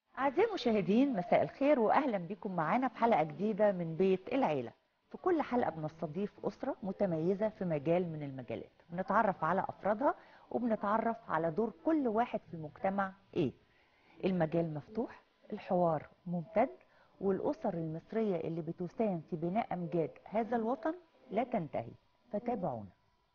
أعزائي المشاهدين مساء الخير وأهلا بكم معانا في حلقة جديدة من بيت العيلة في كل حلقة بنستضيف أسرة متميزة في مجال من المجالات بنتعرف على أفرادها وبنتعرف على دور كل واحد في المجتمع إيه المجال مفتوح الحوار ممتد والأسر المصرية اللي بتساهم في بناء أمجاد هذا الوطن لا تنتهي فتابعونا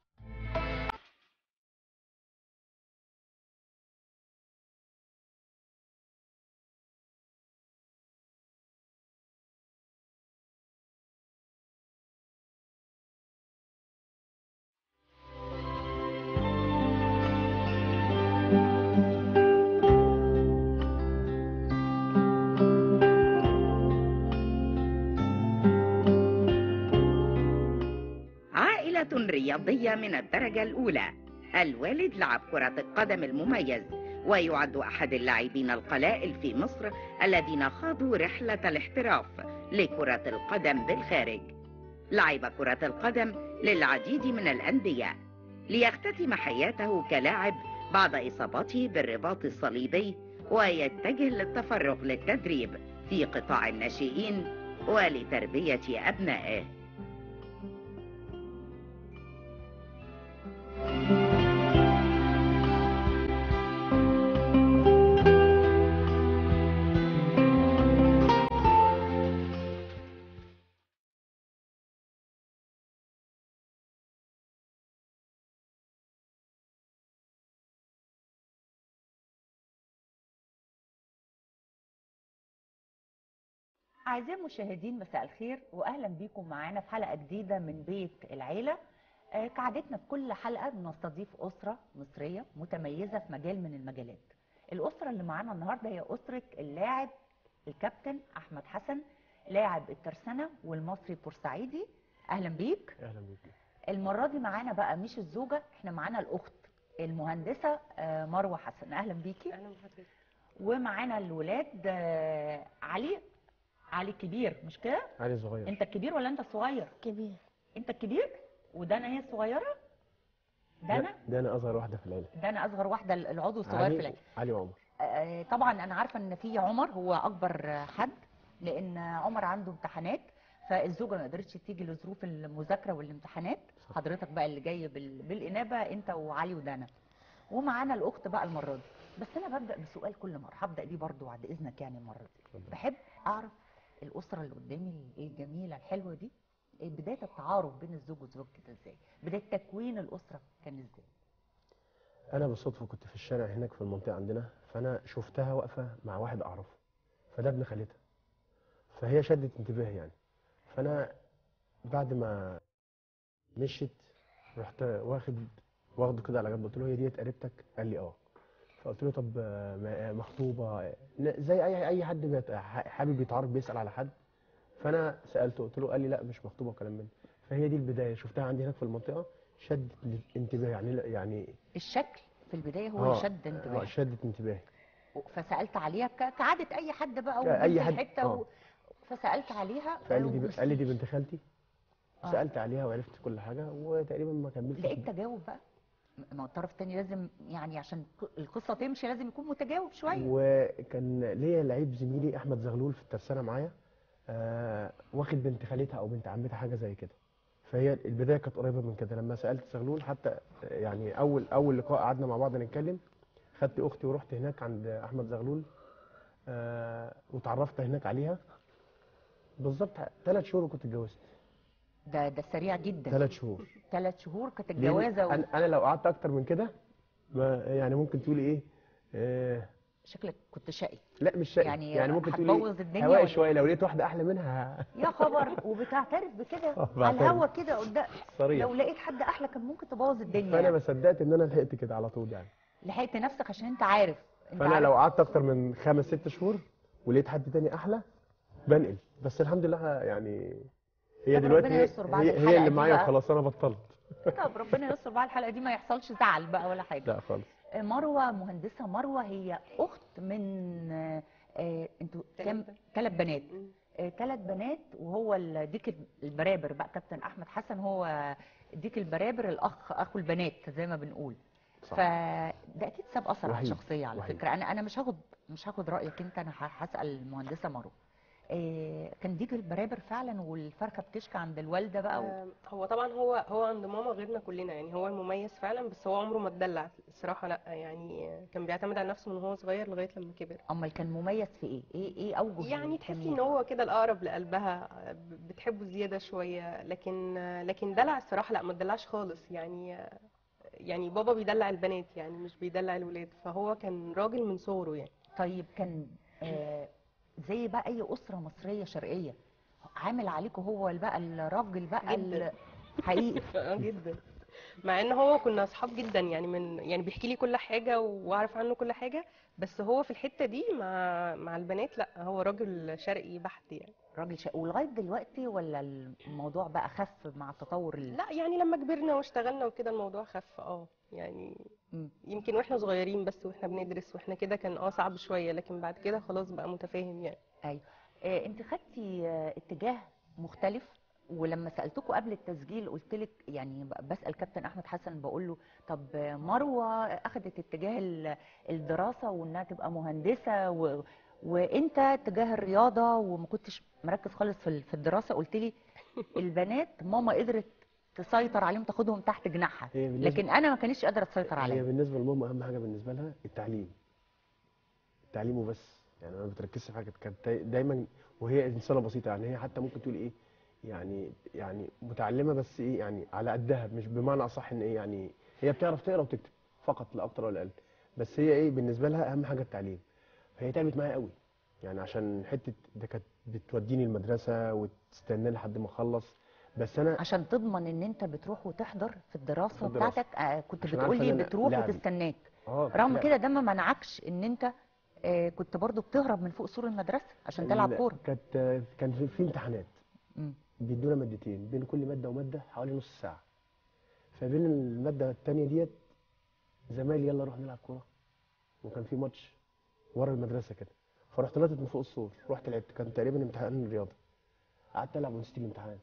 عائلة رياضية من الدرجة الأولى الوالد لعب كرة القدم المميز ويعد أحد اللاعبين القلائل في مصر الذين خاضوا رحلة الاحتراف لكرة القدم بالخارج لعب كرة القدم للعديد من الأندية ليختتم حياته كلاعب بعد إصابته بالرباط الصليبي ويتجه للتفرغ للتدريب في قطاع الناشئين ولتربية أبنائه أعزائي المشاهدين مساء الخير وأهلا بكم معانا في حلقة جديدة من بيت العيلة آه، كعادتنا في كل حلقة بنستضيف أسرة مصرية متميزة في مجال من المجالات الأسرة اللي معانا النهاردة هي أسرة اللاعب الكابتن أحمد حسن لاعب الترسانة والمصري بورسعيدي أهلا بيك اهلا بيك المرة دي معانا بقى مش الزوجة احنا معانا الأخت المهندسة آه، مروة حسن أهلا بيكي اهلا بحضرتك ومعانا الولاد آه، علي علي كبير مش كده علي صغير انت الكبير ولا انت الصغير كبير انت الكبير ودانا هي الصغيره دانا لا، ده انا اصغر واحده في العيله دانا اصغر واحده العضو الصغير في علي العيله علي وعمر آه، طبعا انا عارفه ان في عمر هو اكبر حد لان عمر عنده امتحانات فالزوجه ما قدرتش تيجي لظروف المذاكره والامتحانات صح. حضرتك بقى اللي جاي بال... بالانابه انت وعلي ودانا ومعانا الاخت بقى المره دي بس انا ببدا بسؤال كل مره هبدا بيه برضو بعد اذنك يعني المره دي اتفضل. بحب اعرف الاسره اللي قدامي الجميله الحلوه دي بدايه التعارف بين الزوج والزوج كده ازاي بدايه تكوين الاسره كان ازاي انا بالصدفه كنت في الشارع هناك في المنطقه عندنا فانا شفتها واقفه مع واحد اعرفه فده ابن خالتها فهي شدت انتباهي يعني فانا بعد ما مشيت رحت واخد واخده كده على جنب قلت له هي ديت قريبتك قال لي اه فقلت له طب آه، ما- آه، مخطوبه آه، زي اي اي حد بيت- ح- حابب يتعرف بيسال على حد فانا سالته قلت له قال لي لا مش مخطوبه وكلام من ده. فهي دي البدايه شفتها عندي هناك في المنطقه شدت انتباهي يعني لا- يعني الشكل في البدايه هو آه، اللي شد آه، انتباهك شدت انتباهي فسالت عليها ك- كعاده اي حد بقى كأي وبنت حد، الحته و... آه. فسالت عليها فقال لي دي وبص- قال لي دي بنت خالتي آه. سالت عليها وعرفت كل حاجه وتقريبا ما كملتش لقيت تجاوب بقى ما هو الطرف الثاني لازم يعني عشان ك- القصه تمشي لازم يكون متجاوب شويه وكان ليا لعيب زميلي احمد زغلول في الترسانه معايا آه واخد بنت خالتها او بنت عمتها حاجه زي كده فهي البدايه كانت قريبه من كده لما سالت زغلول حتى يعني اول اول لقاء قعدنا مع بعض نتكلم خدت اختي ورحت هناك عند احمد زغلول آه وتعرفت هناك عليها بالظبط ثلاث شهور وكنت اتجوزت ده ده سريع جدا ثلاث شهور ثلاث شهور كانت لأن الجوازه و... انا انا لو قعدت اكتر من كده ما يعني ممكن تقولي ايه آه شكلك كنت شقي لا مش شقي يعني يعني ممكن هتبوظ تقولي الدنيا هوائي ولا شويه لو لقيت واحده احلى منها يا خبر وبتعترف بكده آه، على بعترف. الهوا كده قدام صريح لو لقيت حد احلى كان ممكن تبوظ الدنيا فانا يعني. ما صدقت ان انا لحقت كده على طول يعني لحقت نفسك عشان انت عارف انت فانا عارف لو قعدت اكتر من خمس ست شهور ولقيت حد تاني احلى بنقل بس الحمد لله يعني هي طب دلوقتي ربنا يستر بعد هي, الحلقة هي اللي دي معايا بقى. وخلاص انا بطلت طب ربنا يستر بقى الحلقه دي ما يحصلش زعل بقى ولا حاجه لا خالص مروه مهندسه مروه هي اخت من آه، آه، انتوا كام تلاتة. ثلاث بنات ثلاث بنات وهو ال- ديك البرابر بقى كابتن احمد حسن هو ديك البرابر الاخ اخو البنات زي ما بنقول صح. فده اكيد ساب اثر على وحيد. الشخصيه على وحيد. فكره انا انا مش هاخد مش هاخد رايك انت انا ه- هسال المهندسه مارو إيه كان ديك البرابر فعلا والفرخه بتشكى عند الوالده بقى و... آم، هو طبعا هو هو عند ماما غيرنا كلنا يعني هو المميز فعلا بس هو عمره ما اتدلع الصراحه لا يعني كان بيعتمد على نفسه من هو صغير لغايه لما كبر امال كان مميز في ايه ايه ايه اوجه يعني تحسي التمييز؟ ان هو كده الاقرب لقلبها ب- بتحبه زياده شويه لكن لكن دلع الصراحه لا ما اتدلعش خالص يعني يعني بابا بيدلع البنات يعني مش بيدلع الولاد فهو كان راجل من صغره يعني طيب كان آه زي بقى اي اسره مصريه شرقيه عامل عليكم هو بقى الراجل بقى جداً. ال- حقيقي آه، جدا مع ان هو كنا اصحاب جدا يعني من يعني بيحكي لي كل حاجه واعرف عنه كل حاجه بس هو في الحته دي مع مع البنات لا هو راجل شرقي بحت يعني راجل شقي ولغايه دلوقتي ولا الموضوع بقى خف مع تطور ال... لا يعني لما كبرنا واشتغلنا وكده الموضوع خف اه يعني مم. يمكن واحنا صغيرين بس واحنا بندرس واحنا كده كان اه صعب شويه لكن بعد كده خلاص بقى متفاهم يعني ايوه آه انت خدتي آه اتجاه مختلف ولما سالتكم قبل التسجيل قلت لك يعني ب- بسال كابتن احمد حسن بقول له طب آه، مروه اخذت اتجاه ال- الدراسه وانها تبقى مهندسه و... وانت اتجاه الرياضه وما كنتش مركز خالص في ال- في الدراسه قلت لي البنات ماما قدرت تسيطر عليهم تاخدهم تحت جناحها هي بالنسبة- لكن انا ما كانتش قادره تسيطر هي عليا بالنسبه لماما اهم حاجه بالنسبه لها التعليم التعليم وبس يعني ما بتركزش في حاجه كانت داي- دايما وهي انسانه بسيطه يعني هي حتى ممكن تقول ايه يعني يعني متعلمه بس ايه يعني على قدها مش بمعنى اصح ان ايه يعني هي بتعرف تقرا وتكتب فقط لا اكتر ولا اقل بس هي ايه بالنسبه لها اهم حاجه التعليم فهي تعبت معايا قوي يعني عشان حته ده كانت بتوديني المدرسه وتستناني لحد ما اخلص بس انا عشان تضمن ان انت بتروح وتحضر في الدراسه, في الدراسة. بتاعتك آه كنت عشان بتقول عارفة لي إن أنا بتروح لعبي. وتستناك اه كنت رغم لاعب. كده ده ما منعكش ان انت آه كنت برضو بتهرب من فوق سور المدرسه عشان تلعب ال- كوره كانت كان في- في امتحانات مم. بيدونا مادتين بين كل ماده وماده حوالي نص ساعه فبين الماده التانيه ديت زمايلي يلا نروح نلعب كوره وكان في ماتش ورا المدرسه كده فرحت نطت من فوق السور رحت لعبت كان تقريبا امتحان الرياضه قعدت العب ونسيت الامتحان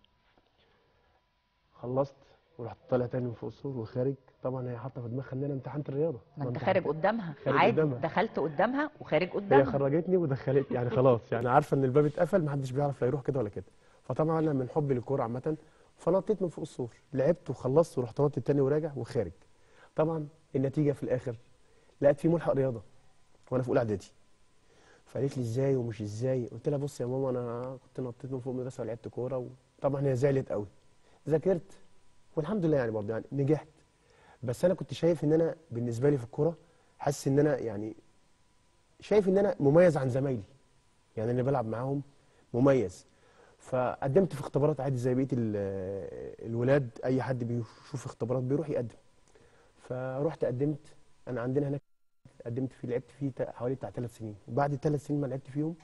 خلصت ورحت طالع تاني من فوق السور وخارج طبعا هي حاطه في دماغها ان انا امتحنت الرياضه ما انت امتحنت- خارج قدامها خارج عادي قدامها. دخلت قدامها وخارج هي قدامها خرجتني ودخلت يعني خلاص يعني عارفه ان الباب اتقفل محدش بيعرف لا يروح كده ولا كده فطبعا انا من حبي للكوره عامه فنطيت من فوق السور لعبت وخلصت ورحت نطيت تاني وراجع وخارج طبعا النتيجه في الاخر لقيت في ملحق رياضه وانا في اولى اعدادي فقالت لي ازاي ومش ازاي قلت لها بص يا ماما انا كنت نطيت من فوق المدرسه ولعبت كوره وطبعا هي زعلت قوي ذاكرت والحمد لله يعني برضه يعني نجحت بس انا كنت شايف ان انا بالنسبه لي في الكوره حاسس ان انا يعني شايف ان انا مميز عن زمايلي يعني اللي بلعب معاهم مميز فقدمت في اختبارات عادي زي بقيه ال- الولاد اي حد بيشوف اختبارات بيروح يقدم فرحت قدمت انا عندنا هناك قدمت فيه لعبت فيه تا- حوالي بتاع ثلاث سنين وبعد الثلاث سنين ما لعبت فيهم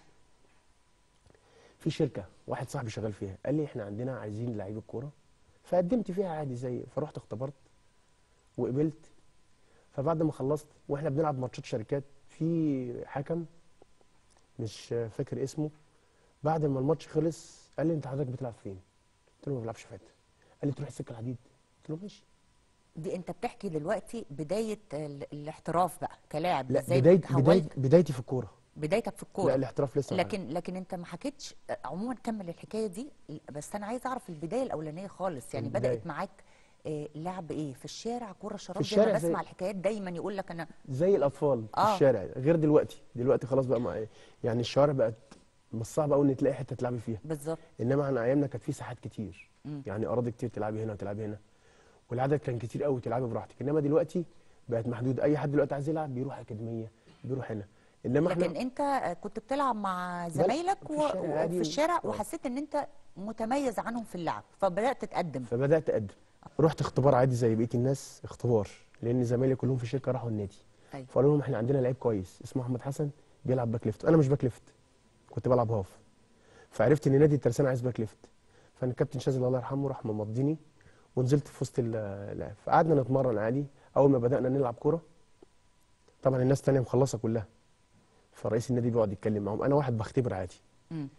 في شركه واحد صاحبي شغال فيها قال لي احنا عندنا عايزين لعيب الكوره فقدمت فيها عادي زي فرحت اختبرت وقبلت فبعد ما خلصت واحنا بنلعب ماتشات شركات في حكم مش فاكر اسمه بعد ما الماتش خلص قال لي انت حضرتك بتلعب فين؟ قلت له ما بلعبش في حته قال لي تروح السكه الحديد قلت له ماشي دي انت بتحكي دلوقتي بدايه ال- الاحتراف بقى كلاعب لا ازاي بدايه تحولت بداية بدايتي في الكوره بدايتك في لا الكوره الاحتراف لسه معايا. لكن لكن انت ما حكيتش عموما كمل الحكايه دي بس انا عايز اعرف البدايه الاولانيه خالص يعني البداية. بدات معاك آه، لعب ايه في الشارع كوره شراب في زي ما الشارع زي- بسمع الحكايات دايما يقول لك انا زي الاطفال في آه. الشارع غير دلوقتي دلوقتي خلاص بقى مع يعني الشوارع بقت مش صعب قوي ان تلاقي حته تلعبي فيها بالظبط انما عن ايامنا كانت في ساحات كتير مم. يعني اراضي كتير تلعبي هنا وتلعبي هنا والعدد كان كتير قوي تلعبي براحتك انما دلوقتي بقت محدود اي حد دلوقتي عايز يلعب بيروح اكاديميه بيروح هنا انما لكن احنا انت آه، كنت بتلعب مع زمايلك في و- الشارع و- عادي في و- الشارع آه. وحسيت ان انت متميز عنهم في اللعب فبدات تتقدم فبدات اقدم رحت اختبار عادي زي بقيه الناس اختبار لان زمايلي كلهم في الشركه راحوا النادي أيوة. فقالوا لهم احنا عندنا لعيب كويس اسمه احمد حسن بيلعب باك ليفت انا مش باك ليفت كنت بلعب هاف فعرفت ان نادي الترسانه عايز باك ليفت فانا الكابتن شاذلي الله يرحمه راح ممضيني ونزلت في وسط اللعب فقعدنا نتمرن عادي اول ما بدانا نلعب كوره طبعا الناس الثانيه مخلصه كلها فرئيس النادي بيقعد يتكلم معاهم انا واحد بختبر عادي مم.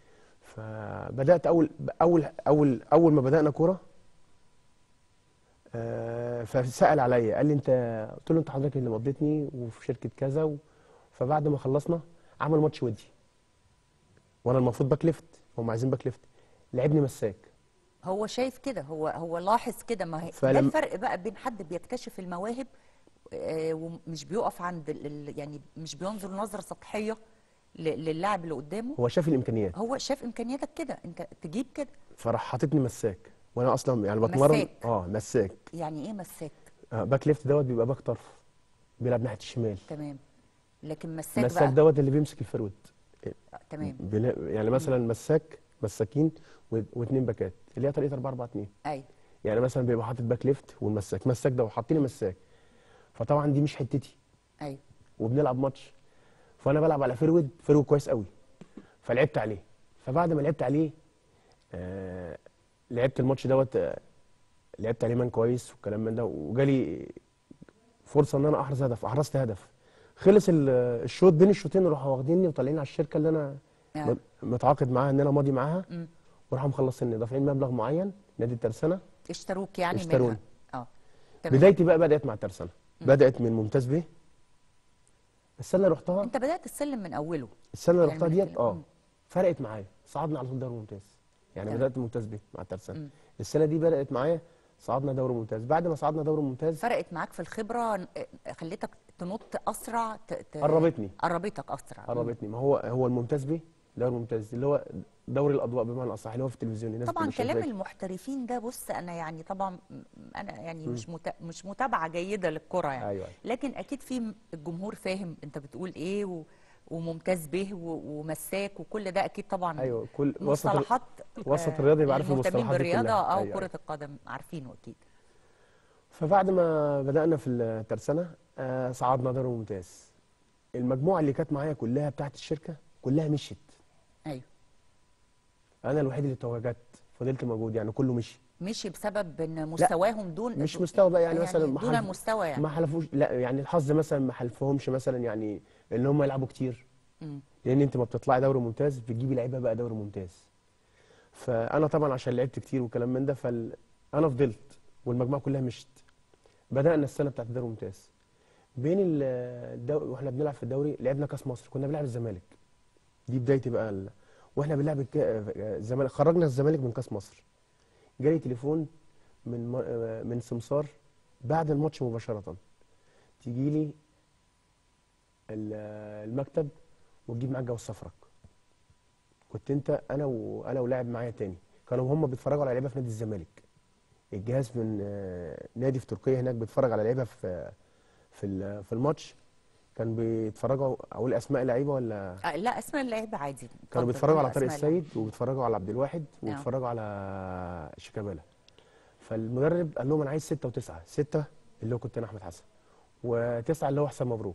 فبدات اول اول اول اول ما بدانا كوره آه آه، فسال عليا قال لي انت قلت له انت حضرتك اللي مضيتني وفي شركه كذا و... فبعد ما خلصنا عمل ماتش ودي وانا المفروض باك ليفت هم عايزين باك ليفت لعبني مساك هو شايف كده هو هو لاحظ كده ما هي ده فلم- الفرق بقى بين حد بيكتشف المواهب آه، ومش بيقف عند ال- ال- يعني مش بينظر نظرة سطحية ل- للاعب اللي قدامه هو شاف الامكانيات هو شاف امكانياتك كده انت تجيب كده فراح حاططني مساك وانا اصلا يعني بتمرن مساك. اه مساك يعني ايه مساك آه باك ليفت دوت بيبقى باك طرف بيلعب ناحيه الشمال تمام لكن مساك مساك بقى دوت اللي بيمسك الفرود آه، تمام بنا- يعني مثلا مساك مساكين و- واثنين باكات اللي هي طريقه 4 4 2 ايوه يعني مثلا بيبقى حاطط باك ليفت والمساك مساك ده وحاطين مساك فطبعا دي مش حتتي ايوه وبنلعب ماتش فانا بلعب على فرود فرود كويس قوي فلعبت عليه فبعد ما لعبت عليه آه لعبت الماتش دوت آه لعبت عليه مان كويس والكلام من ده وجالي فرصه ان انا احرز هدف احرزت هدف خلص ال- الشوط بين الشوطين راحوا واخديني وطالعين على الشركه اللي انا آه. متعاقد معاها ان انا ماضي معاها مم. وراحوا مخلصيني دافعين مبلغ معين نادي الترسانه اشتروك يعني اشتروني. منها اه تمام بدايتي بقى بدات مع الترسانه بدات من ممتاز بيه السنه اللي رحتها انت بدأت السلم من اوله السنه اللي يعني رحتها من ديت الكلام. اه مم. فرقت معايا صعدنا على طول دوري ممتاز يعني تمام. بدات ممتاز بيه مع الترسانه مم. السنه دي بدات معايا صعدنا دوري ممتاز بعد ما صعدنا دوري ممتاز فرقت معاك في الخبرة آه، خليتك تنط اسرع ت... ت... قربتني قربتك اسرع قربتني ما هو هو الممتاز بيه دوري ممتاز اللي هو دوري الاضواء بمعنى اصح اللي هو في التلفزيون الناس طبعا بتبقى كلام شايفاه. المحترفين ده بص انا يعني طبعا م- انا يعني مش مت... مش متابعه جيده للكره يعني ايوه أيوة. لكن اكيد في م- الجمهور فاهم انت بتقول ايه و... وممتاز به و... ومساك وكل ده اكيد طبعا ايوه كل وسط ال- مصطلحات وسط آه، الرياضي يبقى عارف المهتمين المصطلحات دي بالرياضه كلها. او أيوة، كره أيوة. القدم عارفينه اكيد فبعد ما بدانا في الترسانه آه صعدنا دوري ممتاز المجموعه اللي كانت معايا كلها بتاعت الشركه كلها مشيت ايوه انا الوحيد اللي تواجدت فضلت موجود يعني كله مشي مشي بسبب ان مستواهم دون مش مستوى بقى يعني مثلا ما دون حلف- المستوى يعني ما حلفوش لا يعني الحظ مثلا ما حلفهمش مثلا يعني ان هم يلعبوا كتير مم. لان انت ما بتطلعي دوري ممتاز بتجيبي لعيبه بقى دوري ممتاز فانا طبعا عشان لعبت كتير وكلام من ده فال... انا فضلت والمجموعه كلها مشت بدانا السنه بتاعت الدوري الممتاز بين ال- الدوري واحنا بنلعب في الدوري لعبنا كاس مصر كنا بنلعب الزمالك دي بدايتي بقى ال... واحنا بنلعب الك... الزمالك خرجنا الزمالك من كاس مصر جالي تليفون من م... من سمسار بعد الماتش مباشره تيجي لي ال- المكتب وتجيب معاك جواز سفرك كنت انت انا وانا ولاعب معايا تاني كانوا هم بيتفرجوا على لعيبه في نادي الزمالك الجهاز من آه، نادي في تركيا هناك بيتفرج على لعيبه في في ال- في الماتش كان بيتفرجوا اقول اسماء لعيبه ولا آه لا اسماء اللعيبه عادي كانوا اتفضل، بيتفرجوا قول على طارق أسماء اللعيبة. السيد وبيتفرجوا على عبد الواحد وبيتفرجوا على شيكابالا فالمدرب قال لهم انا عايز ستة وتسعة ستة اللي هو كنت انا احمد حسن وتسعة اللي هو حسام مبروك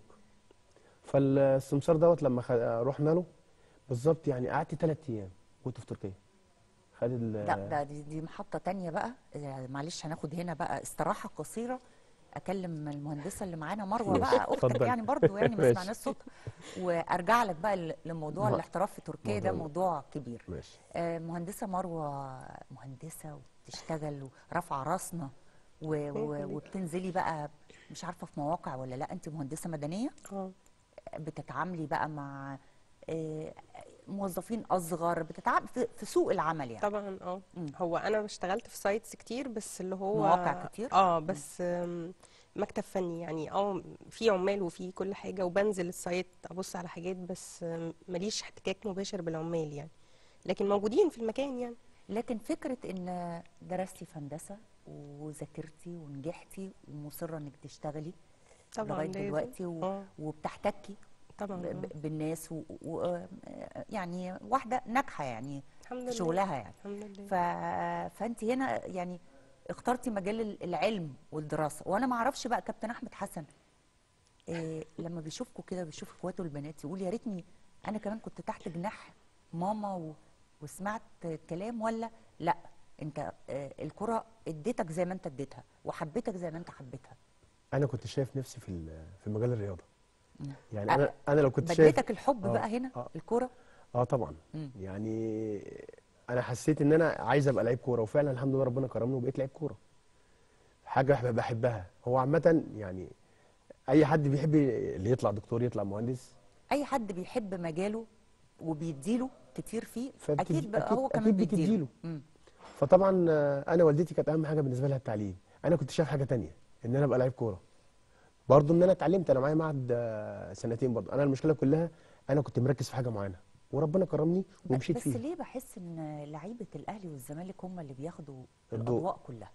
فالسمسار دوت لما خ... رحنا له بالظبط يعني قعدت ثلاث ايام كنت في تركيا خد ال... لا ده دي, دي محطة تانية بقى يعني معلش هناخد هنا بقى استراحة قصيرة اكلم المهندسة اللي معانا مروة ماشي، بقى اختك اتفضلي. يعني برضو يعني ما ماشي. سمعناش صوتها وارجع لك بقى ل- لموضوع ما- الاحتراف في تركيا ده موضوع- موضوع كبير ماشي آه، مهندسة مروة مهندسة وبتشتغل ورافعة راسنا و- و- وبتنزلي بقى مش عارفة في مواقع ولا لا انت مهندسة مدنية اه بتتعاملي بقى مع آه، موظفين اصغر بتتعاملي في في سوق العمل يعني طبعا اه مم. هو انا اشتغلت في سايتس كتير بس اللي هو مواقع كتير؟ اه بس آم، مكتب فني يعني اه في عمال وفي كل حاجه وبنزل السايت ابص على حاجات بس آم، ماليش احتكاك مباشر بالعمال يعني لكن موجودين في المكان يعني لكن فكرة ان درستي في هندسة وذاكرتي ونجحتي ومصرة انك تشتغلي طبعا لغاية لازم. دلوقتي و... اه وبتحتكي طبعا ب... آه. ب... بالناس و... و... آه، يعني واحدة ناجحة يعني الحمد في لله شغلها يعني الحمد لله ف... فانت هنا يعني اخترتي مجال ال- العلم والدراسة وانا ما اعرفش بقى كابتن احمد حسن إيه لما بيشوفكوا كده بيشوف اخواته البنات يقول يا ريتني انا كمان كنت تحت جناح ماما و... وسمعت كلام ولا لا انت آه، الكرة اديتك زي ما انت اديتها وحبيتك زي ما انت حبيتها انا كنت شايف نفسي في ال- في مجال الرياضه مم. يعني أ- انا انا لو كنت شايف بديتك الحب آه، بقى هنا آه. الكرة اه طبعا مم. يعني انا حسيت ان انا عايز ابقى لعيب كوره وفعلا الحمد لله ربنا كرمني وبقيت لعيب كوره حاجه بح- بحبها هو عامه يعني اي حد بيحب اللي يطلع دكتور يطلع مهندس اي حد بيحب مجاله وبيديله كتير فيه فبتدي- اكيد بقى أكيد- هو كمان أكيد بيديله بتديله. مم. فطبعا آه، انا والدتي كانت اهم حاجه بالنسبه لها التعليم انا كنت شايف حاجه تانية ان انا ابقى لعيب كوره برضه ان انا اتعلمت انا معايا معهد آه، سنتين برضه انا المشكله كلها انا كنت مركز في حاجه معينه وربنا كرمني ومشيت بس فيها ليه بحس ان لعيبه الاهلي والزمالك هم اللي بياخدوا الضوء. الاضواء كلها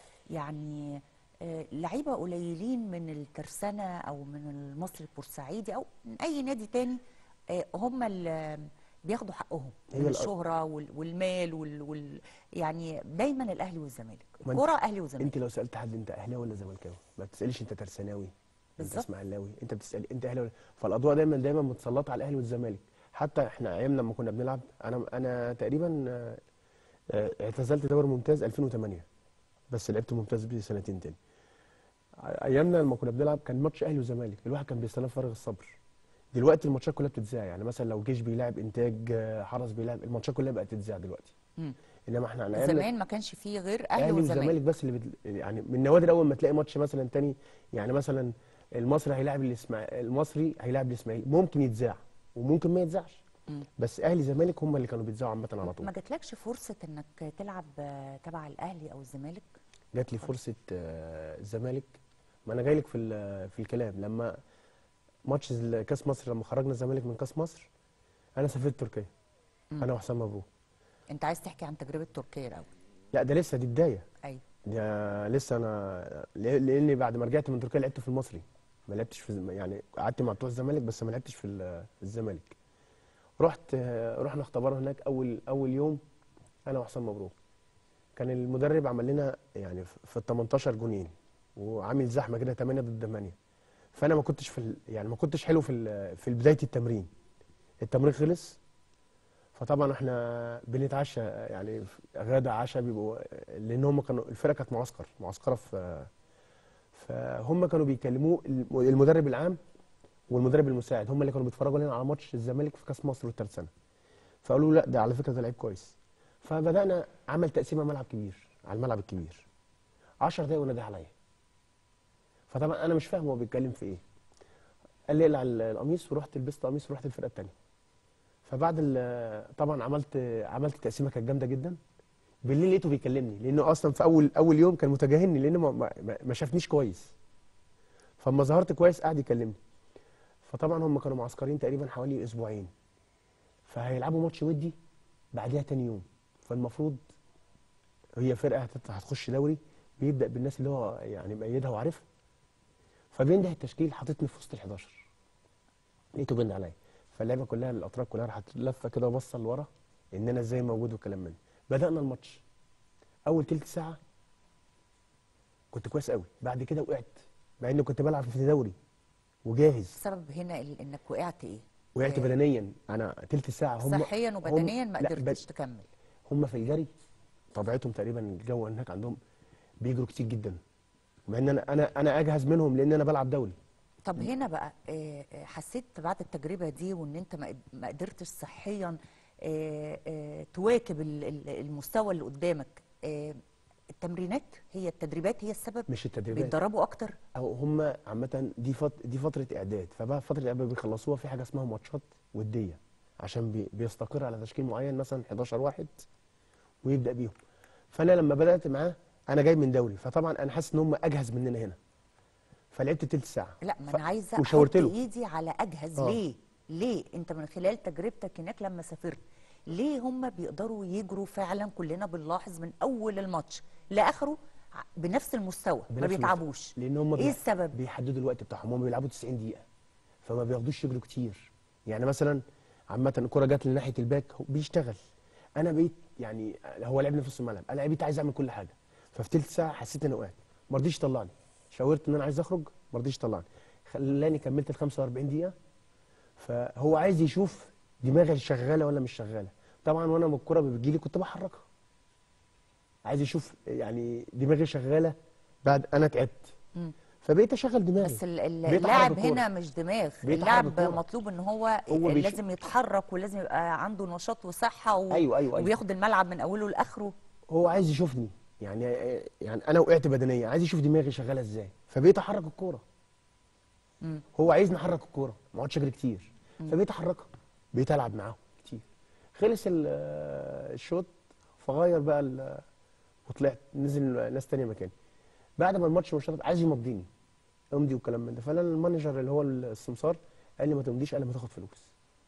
يعني آه، لعيبه قليلين من الترسانه او من المصري البورسعيدي او من اي نادي تاني آه، هم اللي بياخدوا حقهم هي من الأ- الشهره وال- والمال وال... وال... يعني دايما الاهلي والزمالك ما أنت- الكوره اهلي والزمالك انت لو سالت حد انت اهلاوي ولا زملكاوي ما بتساليش انت ترساناوي انت بالظبط. اسماعيلاوي انت بتسال انت اهلاوي ولا- فالاضواء دايما دايما متسلطه على الاهلي والزمالك حتى احنا ايام لما كنا بنلعب انا انا تقريبا آه، آه، اعتزلت دوري ممتاز 2008 بس لعبت ممتاز بيه سنتين تاني ايامنا لما كنا بنلعب كان ماتش اهلي وزمالك الواحد كان بيستناه بفارغ الصبر دلوقتي الماتشات كلها بتتذاع يعني مثلا لو جيش بيلعب انتاج آه، حرس بيلعب الماتشات كلها بقت تتذاع دلوقتي مم. انما احنا على ايامنا زمان ما كانش فيه غير اهلي اهلي وزمالك والزمالك بس اللي بت... يعني من النوادر اول ما تلاقي ماتش مثلا تاني يعني مثلا المصري هيلاعب الاسماعيلي المصري هيلاعب الاسماعيلي ممكن يتذاع وممكن ما يتذاعش مم. بس اهلي زمالك هم اللي كانوا بيتذاعوا عامه على طول ما جاتلكش فرصه انك تلعب آه، تبع الاهلي او الزمالك جات لي فرصه آه، الزمالك ما انا جاي لك في ال- في الكلام لما ماتش ال- كاس مصر لما خرجنا الزمالك من كاس مصر انا سافرت تركيا مم. انا وحسام مبروك انت عايز تحكي عن تجربه تركيا الاول لا ده لسه دي بدايه ايوه ده لسه انا ل- لاني بعد ما رجعت من تركيا لعبت في المصري ما لعبتش في الز- يعني قعدت مع بتوع الزمالك بس ما لعبتش في ال- في الزمالك رحت آه، رحنا اختبرنا هناك اول اول يوم انا وحسام مبروك كان المدرب عمل لنا يعني في في ال 18 جونين وعامل زحمه كده 8 ضد 8 فانا ما كنتش في ال- يعني ما كنتش حلو في ال- في بدايه التمرين التمرين خلص فطبعا احنا بنتعشى يعني غدا عشاء بيبقوا لان هم كانوا الفرقه كانت معسكر معسكره في فهم كانوا بيكلموه الم- المدرب العام والمدرب المساعد هم اللي كانوا بيتفرجوا لنا على ماتش الزمالك في كاس مصر والترسانه فقالوا لا ده على فكره ده لعيب كويس فبدانا عمل تقسيمه ملعب كبير على الملعب الكبير 10 دقايق ونادي عليا فطبعا انا مش فاهم هو بيتكلم في ايه قال لي اقلع ال- القميص ورحت لبست قميص ورحت الفرقه الثانيه فبعد ال- طبعا عملت عملت تقسيمه كانت جامده جدا بالليل لقيته بيكلمني لانه اصلا في اول اول يوم كان متجاهلني لانه ما, ما, ما شافنيش كويس فلما ظهرت كويس قعد يكلمني فطبعا هم كانوا معسكرين تقريبا حوالي اسبوعين فهيلعبوا ماتش ودي بعدها تاني يوم فالمفروض هي فرقه هتت- هتخش دوري بيبدا بالناس اللي هو يعني مأيدها وعارفها فبينده التشكيل حاططني في وسط ال 11 لقيته بينده عليا فاللعبه كلها الاطراف كلها راحت لفه كده وبصه لورا ان انا ازاي موجود والكلام من ده. بدانا الماتش اول تلت ساعه كنت كويس قوي بعد كده وقعت مع اني كنت بلعب في دوري وجاهز السبب هنا ال- انك وقعت ايه وقعت آه، بدنيا انا تلت ساعه هم صحيا هم- وبدنيا ما لا، قدرتش تكمل هم في الجري طبيعتهم تقريبا الجو هناك عندهم بيجروا كتير جدا مع ان انا انا انا اجهز منهم لان انا بلعب دولي طب هنا بقى آه، آه، حسيت بعد التجربه دي وان انت ما قد- ما قدرتش صحيا آه، آه، تواكب ال- ال- المستوى اللي قدامك آه، التمرينات هي التدريبات هي السبب مش التدريبات بيتدربوا اكتر او هم عامه دي فت... دي فتره اعداد فبقى فتره الاعداد بيخلصوها في حاجه اسمها ماتشات وديه عشان بي... بيستقر على تشكيل معين مثلا 11 واحد ويبدا بيهم فانا لما بدات معاه انا جاي من دوري فطبعا انا حاسس ان هم اجهز مننا هنا فلعبت تلت ساعه لا ما ف- انا عايزه وشاورت احط له. ايدي على اجهز آه. ليه ليه انت من خلال تجربتك هناك لما سافرت ليه هم بيقدروا يجروا فعلا كلنا بنلاحظ من اول الماتش لاخره ع- بنفس المستوى ما بنفس بيتعبوش لان هم ايه السبب بيحددوا الوقت بتاعهم هم بيلعبوا 90 دقيقه فما بياخدوش يجروا كتير يعني مثلا عامه الكره جت لناحيه الباك هو بيشتغل انا بقيت يعني هو لعبني في نص الملعب انا بقيت عايز اعمل كل حاجه ففي ثلث ساعه حسيت ان انا وقعت ما رضيش يطلعني شاورت ان انا عايز اخرج ما رضيش يطلعني خلاني كملت ال 45 دقيقه فهو عايز يشوف دماغي شغاله ولا مش شغاله طبعا وانا من الكره بتجيلي كنت بحركها عايز يشوف يعني دماغي شغاله بعد انا تعبت مم. فبقيت اشغل دماغي بس ال- ال- بيتحرك اللاعب الكورة. هنا مش دماغ بيتحرك اللاعب الكورة. مطلوب ان هو, هو بيش- لازم يتحرك ولازم يبقى عنده نشاط وصحه و... ايوه ايوه ايوه وبياخد الملعب من اوله لاخره هو عايز يشوفني يعني يعني انا وقعت بدنيا عايز يشوف دماغي شغاله ازاي فبقيت احرك الكوره مم. هو عايزني احرك الكوره ما اقعدش اجري كتير فبقيت احركها بقيت العب معاهم كتير خلص ال- الشوط فغير بقى ال- وطلعت نزل ناس تانية مكاني بعد ما الماتش مش عايز يمضيني امضي والكلام من ده فانا المانجر اللي هو السمسار قال لي ما تمضيش الا ما تاخد فلوس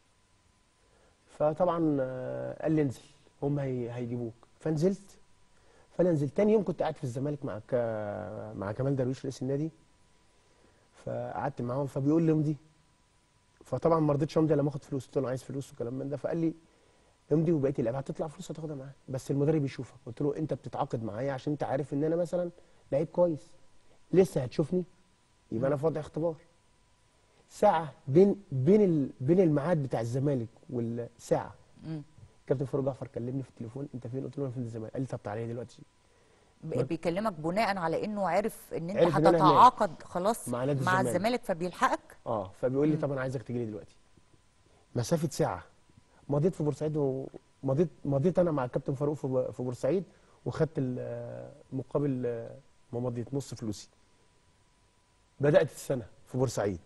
فطبعا آه، قال لي انزل هم هي- هيجيبوك فنزلت فانا نزلت تاني يوم كنت قاعد في الزمالك مع ك... مع كمال درويش رئيس النادي فقعدت معاهم فبيقول لي امضي فطبعا ما رضيتش امضي لما اخد فلوس قلت له عايز فلوس وكلام من ده فقال لي امضي وبقيه اللعيبه هتطلع فلوس هتاخدها معاك بس المدرب يشوفك قلت له انت بتتعاقد معايا عشان انت عارف ان انا مثلا لعيب كويس لسه هتشوفني يبقى انا في وضع اختبار ساعه بين بين ال... بين الميعاد بتاع الزمالك والساعه مم. كابتن فاروق جعفر كلمني في التليفون انت فين قلت له انا في الزمالك قال لي طب تعالى لي دلوقتي ب- بيكلمك بناء على انه عرف ان انت عرف إن أنا هناك. هتتعاقد خلاص مع نادي مع الزمالك. الزمالك فبيلحقك اه فبيقول لي طب انا عايزك تجي لي دلوقتي مسافه ساعه مضيت في بورسعيد ومضيت مضيت انا مع الكابتن فاروق في ب- في بورسعيد وخدت ال- مقابل آه، ما مضيت نص فلوسي بدات السنه في بورسعيد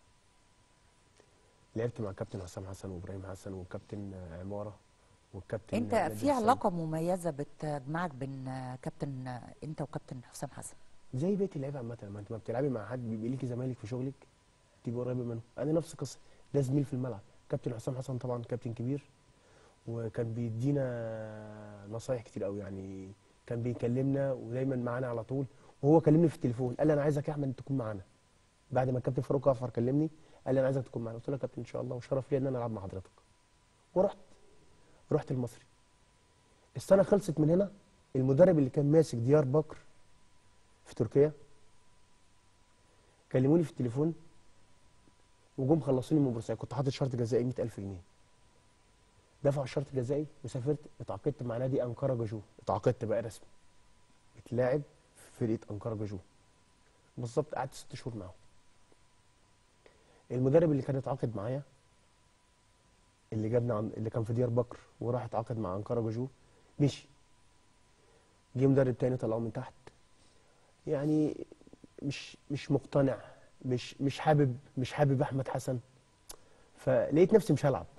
لعبت مع كابتن حسام حسن وابراهيم حسن وكابتن آه، عماره والكابتن انت نادر في السيد. علاقه مميزه بتجمعك بين آه، كابتن آه، انت وكابتن حسام حسن زي بقيه اللعيبه عامه لما انت ما بتلعبي مع حد بيبقى ليكي زمايلك في شغلك تبقى قريبه منه انا نفس القصه ده زميل في الملعب كابتن حسام حسن طبعا كابتن كبير وكان بيدينا نصايح كتير قوي يعني كان بيكلمنا ودايما معانا على طول وهو كلمني في التليفون قال لي انا عايزك يا احمد تكون معانا بعد ما الكابتن فاروق جعفر كلمني قال لي انا عايزك تكون معانا قلت له يا كابتن ان شاء الله وشرف لي ان انا العب مع حضرتك ورحت رحت المصري السنه خلصت من هنا المدرب اللي كان ماسك ديار بكر في تركيا كلموني في التليفون وجم خلصوني من بورسعيد كنت حاطط شرط جزائي 100000 جنيه دفعوا الشرط الجزائي وسافرت اتعاقدت مع نادي انقره جاجو اتعاقدت بقى رسمي بتلاعب في فرقه انقره جاجو بالظبط قعدت ست شهور معاهم المدرب اللي كان اتعاقد معايا اللي جابنا عن اللي كان في ديار بكر وراح اتعاقد مع انقره جاجو مشي جه مدرب تاني طلعوه من تحت يعني مش مش مقتنع مش مش حابب مش حابب احمد حسن فلقيت نفسي مش هلعب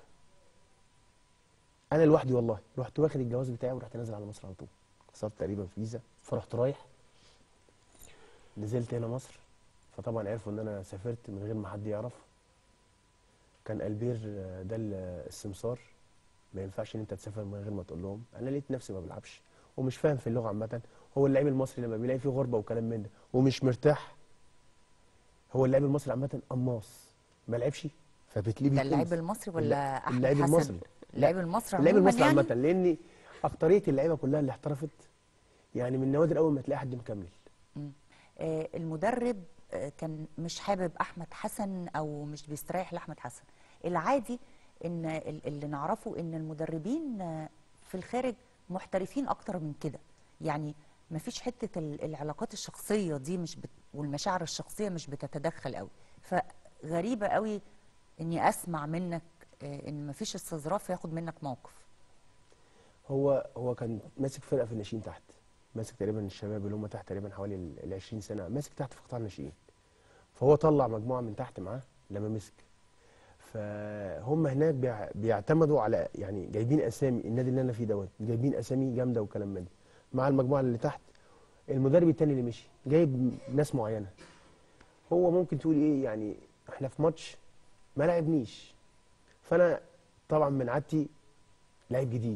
انا لوحدي والله رحت واخد الجواز بتاعي ورحت نازل على مصر على طول كسرت تقريبا فيزا فرحت رايح نزلت هنا مصر فطبعا عرفوا ان انا سافرت من غير ما حد يعرف كان البير آه، ده ال- السمسار ما ينفعش ان انت تسافر من غير ما تقول لهم انا لقيت نفسي ما بلعبش ومش فاهم في اللغه عامه هو اللعيب المصري لما بيلاقي فيه غربه وكلام من ده ومش مرتاح هو اللاعب المصري عامه قماص ما لعبش فبتلاقيه ده بيتقمص. اللاعب المصري ولا احمد اللاعب حسن المصري اللاعب المصري اللاعب عموما المصري يعني عامه لان اكتريه اللعيبه كلها اللي احترفت يعني من نوادر اول ما تلاقي حد مكمل آه، المدرب آه، كان مش حابب احمد حسن او مش بيستريح لاحمد حسن العادي ان ال- اللي نعرفه ان المدربين آه، في الخارج محترفين اكتر من كده يعني مفيش حته ال- العلاقات الشخصيه دي مش بت والمشاعر الشخصيه مش بتتدخل قوي فغريبه قوي اني اسمع منك آه، ان مفيش استظراف ياخد منك موقف هو هو كان ماسك فرقه في الناشئين تحت ماسك تقريبا الشباب اللي هم تحت تقريبا حوالي ال 20 سنه ماسك تحت في قطاع الناشئين فهو طلع مجموعه من تحت معاه لما مسك فهم هناك بيع- بيعتمدوا على يعني جايبين اسامي النادي اللي انا فيه دوت جايبين اسامي جامده وكلام من ده مع المجموعه اللي تحت المدرب التاني اللي مشي جايب ناس معينه هو ممكن تقول ايه يعني احنا في ماتش ما لعبنيش فانا طبعا من عادتي لعيب جديد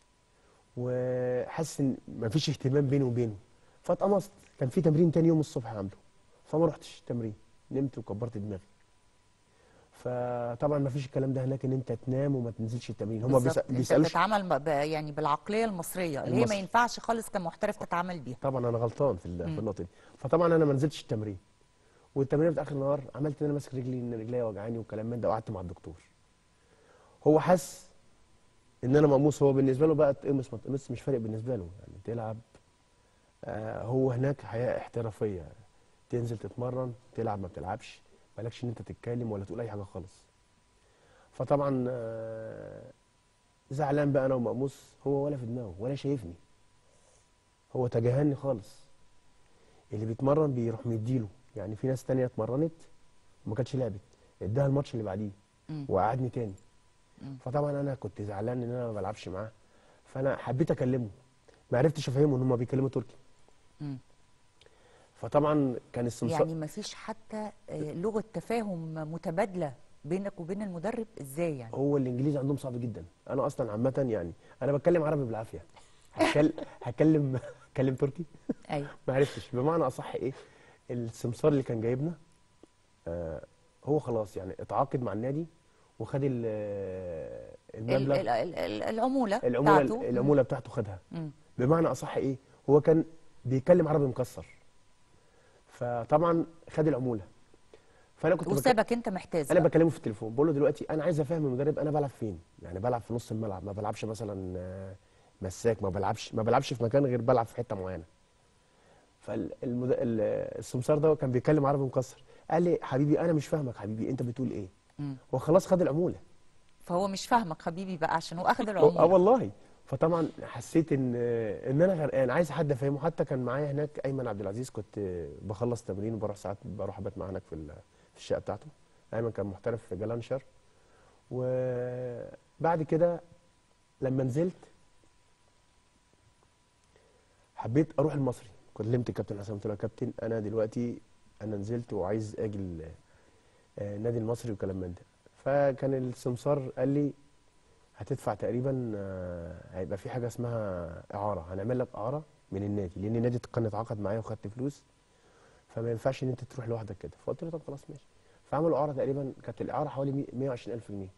وحاسس ان مفيش اهتمام بيني وبينه فاتقمصت كان في تمرين تاني يوم الصبح عامله فما رحتش التمرين نمت وكبرت دماغي فطبعا مفيش الكلام ده هناك ان انت تنام وما تنزلش التمرين هم بالظبط. انت بيسالوش بتتعامل ب- يعني بالعقليه المصريه اللي هي ما المصري. ينفعش خالص كمحترف تتعامل بيها طبعا انا غلطان في ال- مم. في النقطه دي فطبعا انا ما نزلتش التمرين والتمرين في اخر النهار عملت ان انا ماسك رجلي ان رجليا وجعاني وكلام من ده وقعدت مع الدكتور هو حس ان انا مقموص هو بالنسبه له بقى تقمص ما تقمص مش فارق بالنسبه له يعني تلعب آه هو هناك حياه احترافيه تنزل تتمرن تلعب ما بتلعبش مالكش ان انت تتكلم ولا تقول اي حاجه خالص فطبعا آه زعلان بقى انا ومقموص هو ولا في دماغه ولا شايفني هو تجاهلني خالص اللي بيتمرن بيروح مديله يعني في ناس تانية اتمرنت وما كانتش لعبت اداها الماتش اللي بعديه مم. وقعدني تاني مم. فطبعا انا كنت زعلان ان انا ما بلعبش معاه فانا حبيت اكلمه ما عرفتش افهمه ان هم بيكلموا تركي مم. فطبعا كان السمسار يعني ما فيش حتى آه، لغة تفاهم متبادلة بينك وبين المدرب ازاي يعني هو الانجليزي عندهم صعب جدا انا اصلا عامه يعني انا بتكلم عربي بالعافيه هتكلم هكلم هكلم تركي ايوه ما عرفتش بمعنى اصح ايه السمسار اللي كان جايبنا آه هو خلاص يعني اتعاقد مع النادي وخد ال- آه، ال- المبلغ ال- ال- ال- العمولة العموله بتاعته العموله بتاعته خدها مم. بمعنى اصح ايه هو كان بيتكلم عربي مكسر فطبعا خد العموله فانا كنت بك... وسابك انت محتاج انا بقى. بكلمه في التليفون بقول له دلوقتي انا عايز افهم المدرب انا بلعب فين يعني بلعب في نص الملعب ما بلعبش مثلا آه، مساك ما بلعبش ما بلعبش في مكان غير بلعب في حته معينه فالسمسار ده كان بيتكلم عربي مكسر قال لي حبيبي انا مش فاهمك حبيبي انت بتقول ايه مم. هو خلاص خد العموله فهو مش فاهمك حبيبي بقى عشان هو اخد اه العمولة والله فطبعا حسيت ان ان انا غرقان عايز حد افهمه حتى كان معايا هناك ايمن عبد العزيز كنت بخلص تمرين وبروح ساعات بروح ابات معاه هناك في ال- في الشقه بتاعته ايمن كان محترف في جلانشر وبعد كده لما نزلت حبيت اروح المصري كلمت الكابتن حسام قلت له يا كابتن انا دلوقتي انا نزلت وعايز اجي ال- آه، النادي المصري وكلام من ده فكان السمسار قال لي هتدفع تقريبا آه، هيبقى في حاجه اسمها اعاره هنعمل لك اعاره من النادي لان النادي كان اتعاقد معايا وخدت فلوس فما ينفعش ان انت تروح لوحدك كده فقلت له طب خلاص ماشي فعملوا اعاره تقريبا كانت الاعاره حوالي 100 120000 جنيه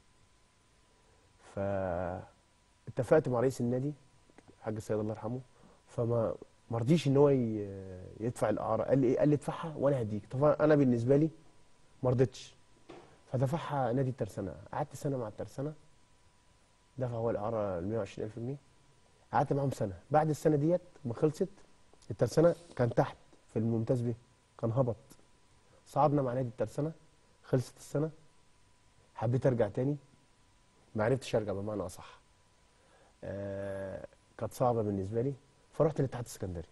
فاتفقت مع رئيس النادي الحاج السيد الله يرحمه فما ما رضيش ان هو ي- يدفع الاعاره قال لي ايه قال لي ادفعها وانا هديك طبعا انا بالنسبه لي ما رضيتش فدفعها نادي الترسانه قعدت سنه مع الترسانه دفع هو الاعاره ال 120000 جنيه قعدت معاهم سنه بعد السنه ديت ما خلصت الترسانه كان تحت في الممتاز به كان هبط صعدنا مع نادي الترسانه خلصت السنه حبيت ارجع تاني ما عرفتش ارجع بمعنى اصح آه كانت صعبه بالنسبه لي فرحت الاتحاد السكندري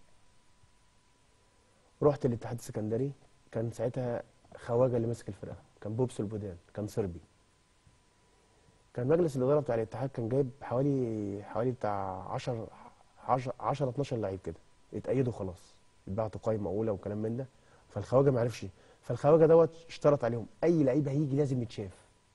رحت الاتحاد السكندري كان ساعتها خواجه اللي ماسك الفرقه كان بوبس البودان كان صربي كان مجلس الاداره بتاع الاتحاد كان جايب حوالي حوالي بتاع 10 10 10 12 لعيب كده اتأيدوا خلاص اتبعتوا قايمه اولى وكلام من ده فالخواجه ما عرفش فالخواجه دوت اشترط عليهم اي لعيب هيجي لازم يتشاف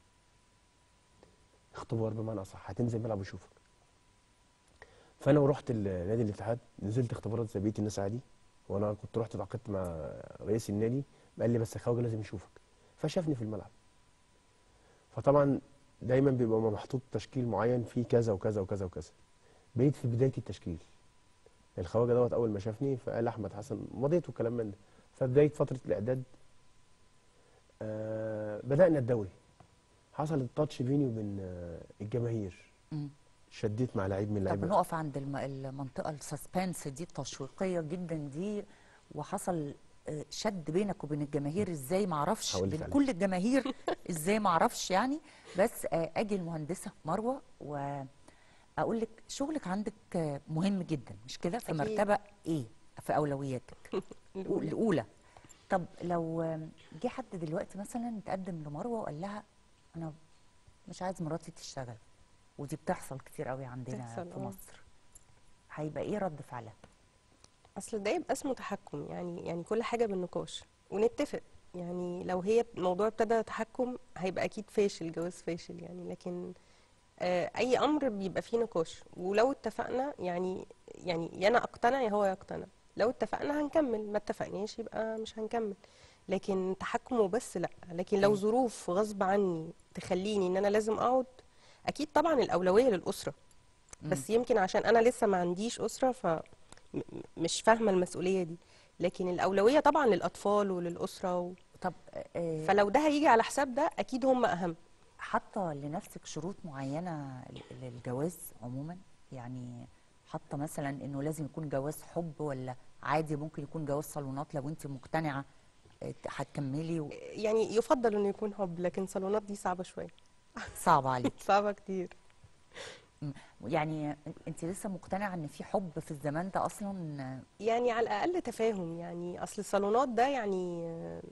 اختبار بمعنى اصح هتنزل الملعب ويشوفك فانا ورحت ال- نادي الاتحاد نزلت اختبارات زي بقيه الناس عادي وانا كنت رحت اتعاقدت مع رئيس النادي قال لي بس الخواجه لازم يشوفك فشافني في الملعب فطبعا دايما بيبقى محطوط تشكيل معين فيه كذا وكذا وكذا وكذا بقيت في بدايه التشكيل الخواجه دوت اول ما شافني فقال احمد حسن مضيت وكلام من ده فبدايه فتره الاعداد آه بدانا الدوري حصل التاتش بيني وبين آه الجماهير مم. شديت مع لعيب من طب اللعيبه نقف عند الم- المنطقة السسبنس دي التشويقية جدا دي وحصل آه، شد بينك وبين الجماهير ازاي معرفش هقول لك بين عليه. كل الجماهير ازاي معرفش يعني بس آه، اجي المهندسة مروة واقول لك شغلك عندك آه، مهم جدا مش كده في أكيد. مرتبة ايه في اولوياتك الأولى. الاولى طب لو آه، جه حد دلوقتي مثلا تقدم لمروة وقال لها انا مش عايز مراتي تشتغل ودي بتحصل كتير قوي عندنا بتحصل، في آه. مصر هيبقى ايه رد فعلها اصل ده يبقى اسمه تحكم يعني يعني كل حاجه بالنقاش ونتفق يعني لو هي الموضوع ابتدى تحكم هيبقى اكيد فاشل جواز فاشل يعني لكن آه، اي امر بيبقى فيه نقاش ولو اتفقنا يعني يعني يا انا اقتنع يا هو يقتنع لو اتفقنا هنكمل ما اتفقناش يبقى مش هنكمل لكن تحكم وبس لا لكن لو أيوة. ظروف غصب عني تخليني ان انا لازم اقعد اكيد طبعا الاولويه للاسره بس يمكن عشان انا لسه ما عنديش اسره ف م- م- مش فاهمه المسؤوليه دي لكن الاولويه طبعا للاطفال وللاسره و... طب آه، فلو ده هيجي على حساب ده اكيد هم اهم حاطه لنفسك شروط معينه ل- للجواز عموما يعني حاطه مثلا انه لازم يكون جواز حب ولا عادي ممكن يكون جواز صالونات لو انت مقتنعه آه، هتكملي و- يعني يفضل انه يكون حب لكن صالونات دي صعبه شويه صعب عليك صعبه كتير يعني انت لسه مقتنعه ان في حب في الزمان ده اصلا يعني على الاقل تفاهم يعني اصل الصالونات ده يعني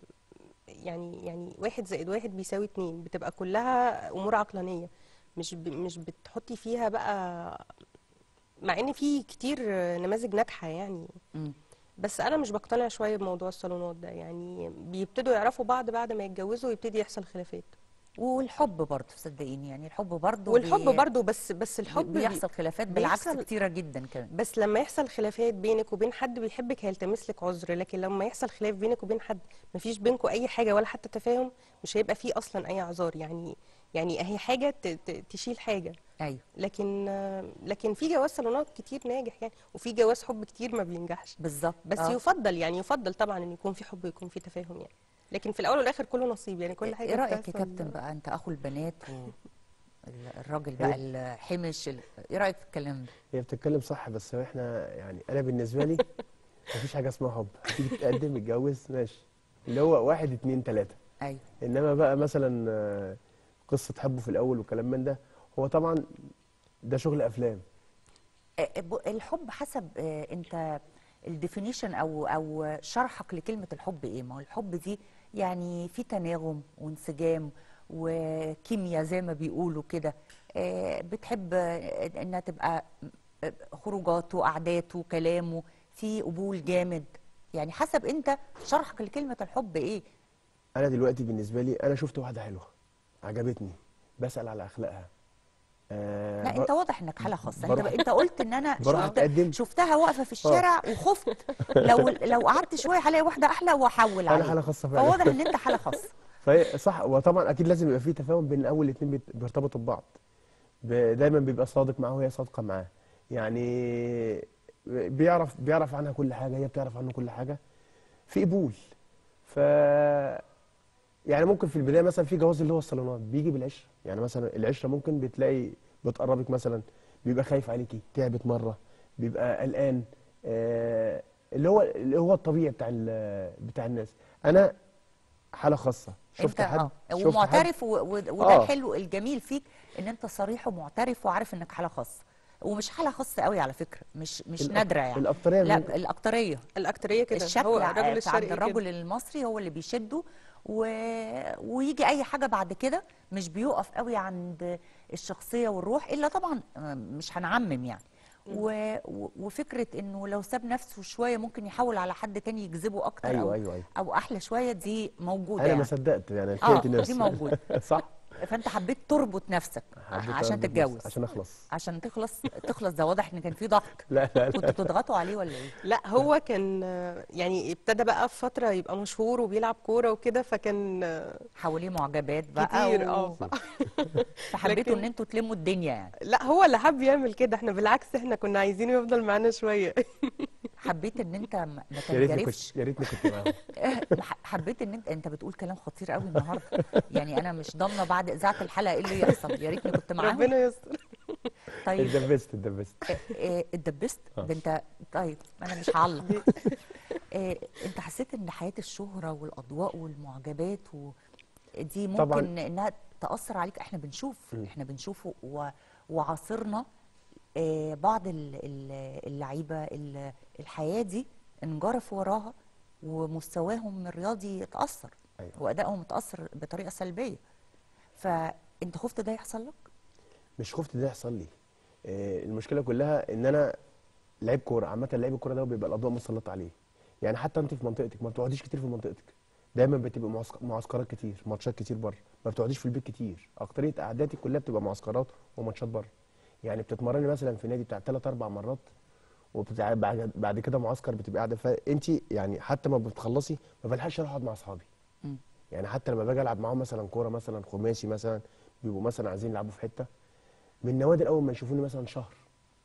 يعني يعني واحد زائد واحد بيساوي اتنين بتبقى كلها امور عقلانيه مش ب مش بتحطي فيها بقى مع ان في كتير نماذج ناجحه يعني مم. بس انا مش بقتنع شويه بموضوع الصالونات ده يعني بيبتدوا يعرفوا بعض بعد ما يتجوزوا ويبتدي يحصل خلافات والحب برضه صدقيني يعني الحب برضه والحب بي- برضو بس بس الحب بي- بيحصل خلافات بالعكس بيحصل- كتيره جدا كمان بس لما يحصل خلافات بينك وبين حد بيحبك هيلتمس لك عذر لكن لما يحصل خلاف بينك وبين حد مفيش بينكم اي حاجه ولا حتى تفاهم مش هيبقى فيه اصلا اي اعذار يعني يعني هي حاجه ت- ت- تشيل حاجه ايوه لكن لكن في جواز صالونات كتير ناجح يعني وفي جواز حب كتير ما بينجحش بالظبط بس آه. يفضل يعني يفضل طبعا ان يكون في حب ويكون في تفاهم يعني لكن في الاول والاخر كله نصيب يعني كل حاجه ايه رايك يا بتحصل- كابتن بقى انت اخو البنات و ال- الراجل بقى الحمش ال- ايه رايك في الكلام ده هي بتتكلم صح بس هو احنا يعني انا بالنسبه لي مفيش حاجه اسمها حب تيجي تتقدم اتجوز ماشي اللي هو واحد اتنين تلاته ايوه انما بقى مثلا آه، قصه حبه في الاول وكلام من ده هو طبعا ده شغل افلام آه، ب- الحب حسب آه، انت الديفينيشن او او شرحك لكلمه الحب ايه ما هو الحب دي يعني في تناغم وانسجام وكيمياء زي ما بيقولوا كده آه، بتحب آه، انها تبقى آه، خروجات وقعدات وكلام في قبول جامد يعني حسب انت شرحك لكلمه الحب ايه انا دلوقتي بالنسبه لي انا شفت واحده حلوه عجبتني بسال على اخلاقها آه لا ب- انت واضح انك حاله خاصه انت بروح- انت قلت ان انا بروح شفت أتقدم. شفتها واقفه في الشارع وخفت لو لو قعدت شويه هلاقي واحده احلى واحول انا عليها حاله خاصه فعلا فواضح ان انت حاله خاصه فهي صح وطبعا اكيد لازم يبقى في تفاهم بين اول اتنين بيت- بيرتبطوا ببعض ب- دايما بيبقى صادق معاه وهي صادقه معاه يعني بيعرف بيعرف عنها كل حاجه هي بتعرف عنه كل حاجه في قبول ف يعني ممكن في البدايه مثلا في جواز اللي هو الصالونات بيجي بالعشره يعني مثلا العشره ممكن بتلاقي بتقربك مثلا بيبقى خايف عليكي تعبت مره بيبقى قلقان آه اللي هو اللي هو الطبيعي بتاع ال- بتاع الناس انا حاله خاصه شفت انت حد اه شفت حد ومعترف و- و- وده آه. الحلو الجميل فيك ان انت صريح ومعترف وعارف انك حاله خاصه ومش حاله خاصه قوي على فكره مش مش الأك- نادره يعني الاكتريه لا من- الاكتريه الاكتريه كده الشكل هو ع- الراجل عند الشرقي كده الرجل المصري هو اللي بيشده و... ويجي اي حاجه بعد كده مش بيقف قوي عند الشخصيه والروح الا طبعا آه، مش هنعمم يعني و... و... وفكره انه لو ساب نفسه شويه ممكن يحول على حد تاني يجذبه اكتر ايوه او ايوه ايوه او احلى شويه دي موجوده انا ما يعني صدقت يعني اه لحقت دي نفسي موجوده صح فانت حبيت تربط نفسك حبيت عشان أربط تتجوز نفسي عشان اخلص عشان تخلص تخلص ده واضح ان كان في ضغط لا لا كنتوا لا بتضغطوا عليه ولا ايه لا هو كان آه، يعني ابتدى بقى في فتره يبقى مشهور وبيلعب كوره وكده فكان آه، حواليه معجبات بقى كتير و... اه ف- فحبيتوا لكن- ان انتوا تلموا الدنيا يعني لا هو اللي حب يعمل كده احنا بالعكس احنا كنا عايزينه يفضل معانا شويه حبيت ان انت ما ما يا ريتني تنجرفش كنت يا ريتني كنت معاهم ح- حبيت ان انت انت بتقول كلام خطير قوي النهارده يعني انا مش ضامنه بعد اذاعه الحلقه ايه اللي يحصل يا ريتني كنت معاهم ربنا يستر طيب اتدبست اتدبست إيه- إيه، اتدبست آه. ده انت طيب انا مش هعلق إيه، انت حسيت ان حياه الشهره والاضواء والمعجبات و... دي ممكن طبعاً. انها تاثر عليك احنا بنشوف مم. احنا بنشوفه و... وعاصرنا آه، بعض ال- ال- اللعيبه ال- الحياه دي انجرفوا وراها ومستواهم الرياضي اتاثر أيوة. وادائهم اتاثر بطريقه سلبيه فانت خفت ده يحصل لك مش خفت ده يحصل لي آه، المشكله كلها ان انا لعيب كوره عامه لعيب الكوره ده بيبقى الاضواء مسلطه عليه يعني حتى انت في منطقتك ما بتقعديش كتير في منطقتك دايما بتبقى معسك- معسكرات كتير ماتشات كتير بره ما بتقعديش في البيت كتير اكتريه قعداتك كلها بتبقى معسكرات وماتشات بره يعني بتتمرني مثلا في نادي بتاع ثلاث اربع مرات وبتاع بعد بعد كده معسكر بتبقى قاعده فانت يعني حتى ما بتخلصي ما بلحقش اروح اقعد مع اصحابي مم. يعني حتى لما باجي العب معاهم مثلا كوره مثلا خماسي مثلا بيبقوا مثلا عايزين يلعبوا في حته من النوادي اول ما يشوفوني مثلا شهر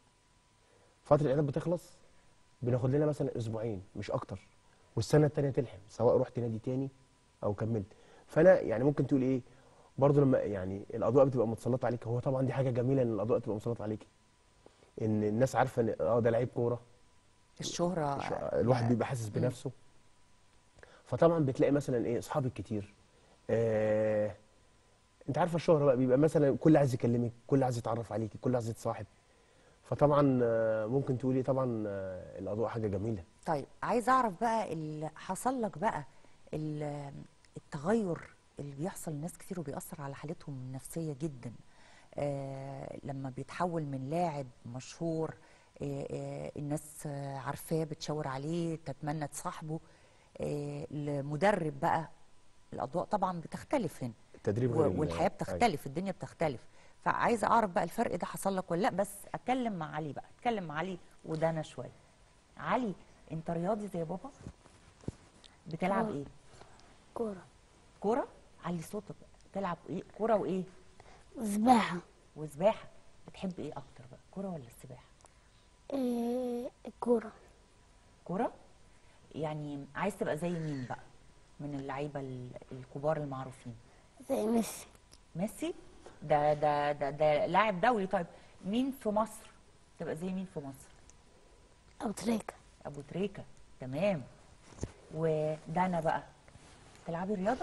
فتره الاعداد بتخلص بناخد لنا مثلا اسبوعين مش اكتر والسنه التانيه تلحم سواء رحت نادي تاني او كملت فانا يعني ممكن تقول ايه برضه لما يعني الاضواء بتبقى متسلطه عليك هو طبعا دي حاجه جميله ان الاضواء تبقى متسلطه عليك ان الناس عارفه ان اه ده لعيب كوره الشهره ش- الواحد بيبقى حاسس بنفسه فطبعا بتلاقي مثلا ايه اصحابك كتير آه انت عارفه الشهره بقى بيبقى مثلا كل عايز يكلمك كل عايز يتعرف عليكي كل عايز يتصاحب فطبعا آه، ممكن تقولي طبعا آه، الاضواء حاجه جميله طيب عايز اعرف بقى اللي حصل لك بقى ال- التغير اللي بيحصل لناس كتير وبيأثر على حالتهم النفسية جدا آه لما بيتحول من لاعب مشهور آه آه الناس آه عارفاه بتشاور عليه تتمنى تصاحبه آه لمدرب بقى الأضواء طبعا بتختلف هنا التدريب و- غير ال- والحياة أيوة. بتختلف الدنيا بتختلف فعايزة أعرف بقى الفرق ده حصل لك ولا لأ بس أتكلم مع علي بقى أتكلم مع علي وده أنا شوية علي أنت رياضي زي بابا بتلعب آه. إيه كورة كورة علي صوتك تلعب إيه كورة وإيه سباحة وسباحة بتحب إيه أكتر بقى كورة ولا السباحة إيه الكورة كورة يعني عايز تبقى زي مين بقى من اللعيبة ال- الكبار المعروفين زي ميسي ميسي ده ده ده ده لاعب دولي طيب مين في مصر تبقى زي مين في مصر أو تريكة ابو تريكه تمام ودانا بقى تلعبي رياضه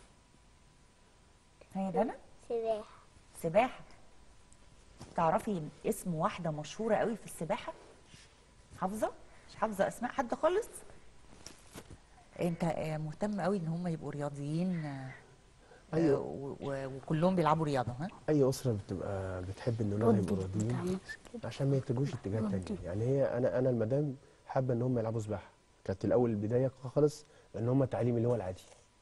هي دانا سباحة سباحه تعرفي اسم واحده مشهوره قوي في السباحه حافظه مش حافظه اسماء حد خالص انت آه، مهتم قوي ان هم يبقوا رياضيين آه، أيوة. و- و- وكلهم بيلعبوا رياضه ها اي اسره بتبقى بتحب ان اولادها يبقوا ودي راضيين بتعملش كده عشان ما يتجهوش اتجاهات ودي. تانية يعني هي انا انا المدام حابه ان هم يلعبوا سباحه كانت الاول البدايه خالص ان هم التعليم اللي هو العادي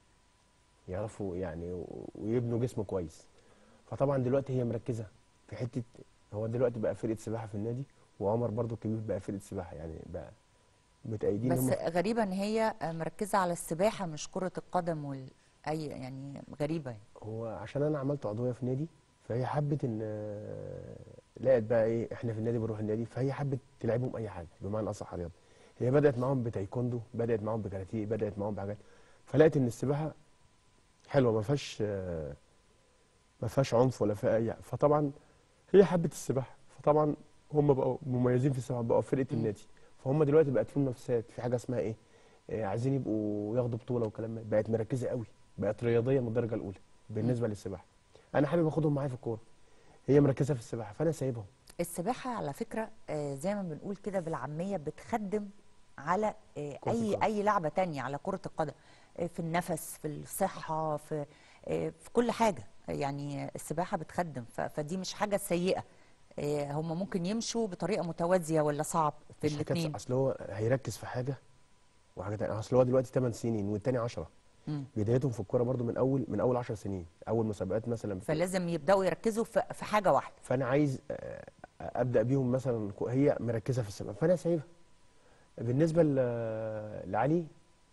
يعرفوا يعني و- ويبنوا جسم كويس فطبعا دلوقتي هي مركزه في حته هو دلوقتي بقى فرقه سباحه في النادي وعمر برضو الكبير بقى فرقه سباحه يعني بقى متأيدين بس هم غريبة ان هي مركزة على السباحة مش كرة القدم وال اي يعني غريبة يعني. هو عشان انا عملت عضويه في نادي فهي حبت ان آه، لقت بقى ايه احنا في النادي بنروح النادي فهي حبت تلعبهم اي حاجه بمعنى اصح رياضه هي بدات معاهم بتايكوندو بدات معاهم بكاراتيه بدات معاهم بحاجات فلقت ان السباحه حلوه ما فيهاش آه، ما فيهاش عنف ولا فيها اي فطبعا هي حبت السباحه فطبعا هم بقوا مميزين في السباحه بقوا فرقه مم. النادي فهم دلوقتي بقت في منافسات في حاجه اسمها ايه آه، عايزين يبقوا ياخدوا بطوله وكلام من- بقت مركزه قوي بقت رياضيه من الدرجه الاولى بالنسبه للسباحه انا حابب اخدهم معايا في الكوره هي مركزه في السباحه فانا سايبهم السباحة على فكرة آه، زي ما بنقول كده بالعامية بتخدم على آه، كرة اي القدم. اي لعبة تانية على كرة القدم آه، في النفس في الصحة في آه، في كل حاجة يعني السباحة بتخدم ف- فدي مش حاجة سيئة آه، هم ممكن يمشوا بطريقة متوازية ولا صعب في مش حكايه الاثنين اصل هو هيركز في حاجه وحاجه تانية اصل هو دلوقتي 8 سنين والتاني 10 بدايتهم في الكوره برضو من اول من اول 10 سنين اول مسابقات مثلا بتبقى. فلازم يبدأوا يركزوا في في حاجة واحدة فانا عايز آه، ابدا بيهم مثلا كو- هي مركزه في السباحه فانا سايبها بالنسبه ل- لعلي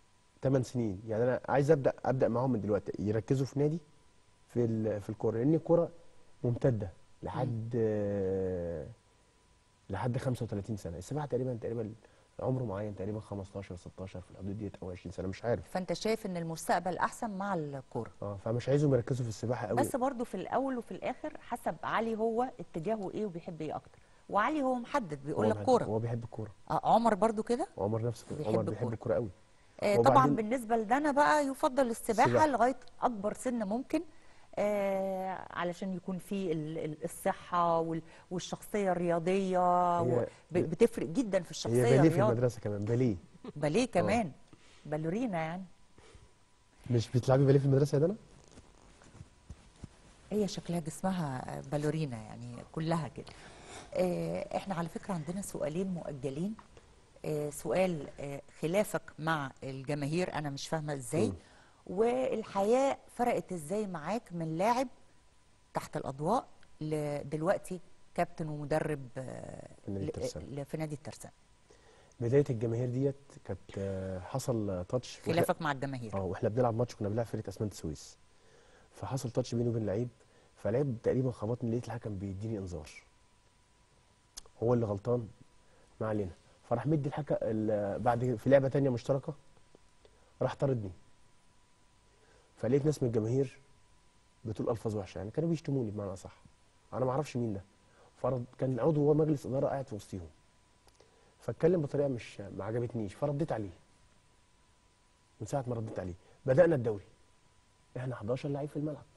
8 سنين يعني انا عايز ابدا ابدا معاهم من دلوقتي يركزوا في نادي في ال- في الكوره لان الكوره ممتده لحد آه، لحد 35 سنه السباحه تقريبا تقريبا عمره معين تقريبا 15 16 في الحدود ديت او 20 سنه مش عارف فانت شايف ان المستقبل احسن مع الكورة اه فمش عايزهم يركزوا في السباحه قوي بس برضو في الاول وفي الاخر حسب علي هو اتجاهه ايه وبيحب ايه اكتر وعلي هو محدد بيقول هو لك بيحب- كوره هو بيحب الكوره آه عمر برضو كده عمر نفسه كده بيحب عمر بيحب الكورة. الكوره قوي آه طبعا وبعدين- بالنسبه لدانا بقى يفضل السباحه السباحة. لغايه اكبر سن ممكن آه علشان يكون في ال- ال- الصحه وال- والشخصيه الرياضيه هي- و- ب- بتفرق جدا في هي الشخصيه باليه في الرياضه المدرسه كمان باليه باليه كمان بالورينا يعني مش بتلعبي باليه في المدرسه يا دنا؟ هي شكلها جسمها بالورينا يعني كلها كده آه، احنا على فكرة عندنا سؤالين مؤجلين آه، سؤال آه، خلافك مع الجماهير انا مش فاهمة ازاي مم. والحياة فرقت ازاي معاك من لاعب تحت الاضواء لدلوقتي كابتن ومدرب آه، في نادي ل- الترسانة. ل- في نادي الترسانة بدايه الجماهير ديت كانت آه، حصل تاتش وإحنا- خلافك مع الجماهير اه واحنا بنلعب ماتش كنا بنلعب فرقه اسمنت السويس فحصل تاتش بيني وبين لعيب فلعيب تقريبا خبطني لقيت الحكم بيديني انذار هو اللي غلطان ما علينا فراح مدي الحكم ال- بعد في لعبه تانية مشتركه راح طاردني فلقيت ناس من الجماهير بتقول الفاظ وحشه يعني كانوا بيشتموني بمعنى اصح انا ما اعرفش مين ده فرد كان عضو هو مجلس اداره قاعد في وسطيهم فاتكلم بطريقه مش ما عجبتنيش فرديت عليه من ساعه ما رديت عليه بدانا الدوري احنا 11 لعيب في الملعب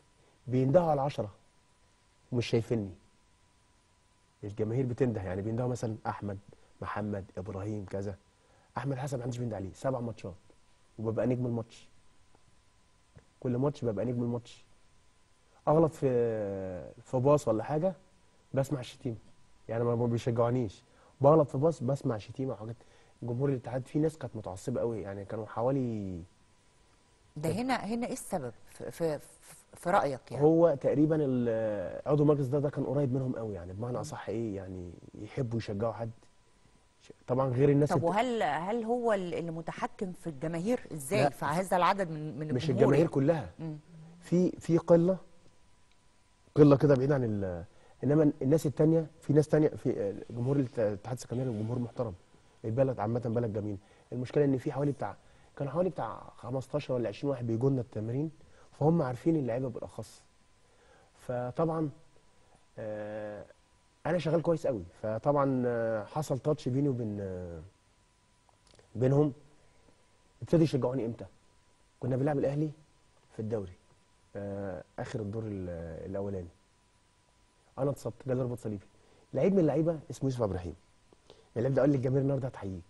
بيندهوا على العشرة ومش شايفيني الجماهير بتنده يعني بيندهوا مثلا احمد محمد ابراهيم كذا احمد حسن ما حدش بينده عليه سبع ماتشات وببقى نجم الماتش كل ماتش ببقى نجم الماتش اغلط في في باص ولا حاجه بسمع الشتيمه يعني ما ما بيشجعونيش بغلط في باص بسمع شتيمه وحاجات جمهور الاتحاد في ناس كانت متعصبه قوي يعني كانوا حوالي ده هنا هنا ايه السبب في في, في- في رايك يعني هو تقريبا ال- عضو المجلس ده ده كان قريب منهم قوي يعني بمعنى اصح ايه يعني يحبوا يشجعوا حد ش- طبعا غير الناس طب الت- وهل هل هو ال- اللي متحكم في الجماهير ازاي لا. في هذا العدد من من مش الجمهور الجماهير يعني؟ كلها مم. في في قله قله كده بعيد عن ال- انما الناس التانية في ناس تانية في جمهور الت- الاتحاد السكندري جمهور محترم البلد عامه بلد جميل المشكله ان في حوالي بتاع كان حوالي بتاع 15 ولا 20 واحد بيجوا لنا التمرين فهم عارفين اللعيبه بالاخص فطبعا آه انا شغال كويس قوي فطبعا آه، حصل تاتش بيني وبين آه، بينهم ابتدوا يشجعوني امتى كنا بنلعب الاهلي في الدوري آه، اخر الدور ال- الاولاني انا اتصبت جالي رباط صليبي لعيب من اللعيبه اسمه يوسف عبد الرحيم اللعيب ده قال لي الجماهير النهارده هتحييك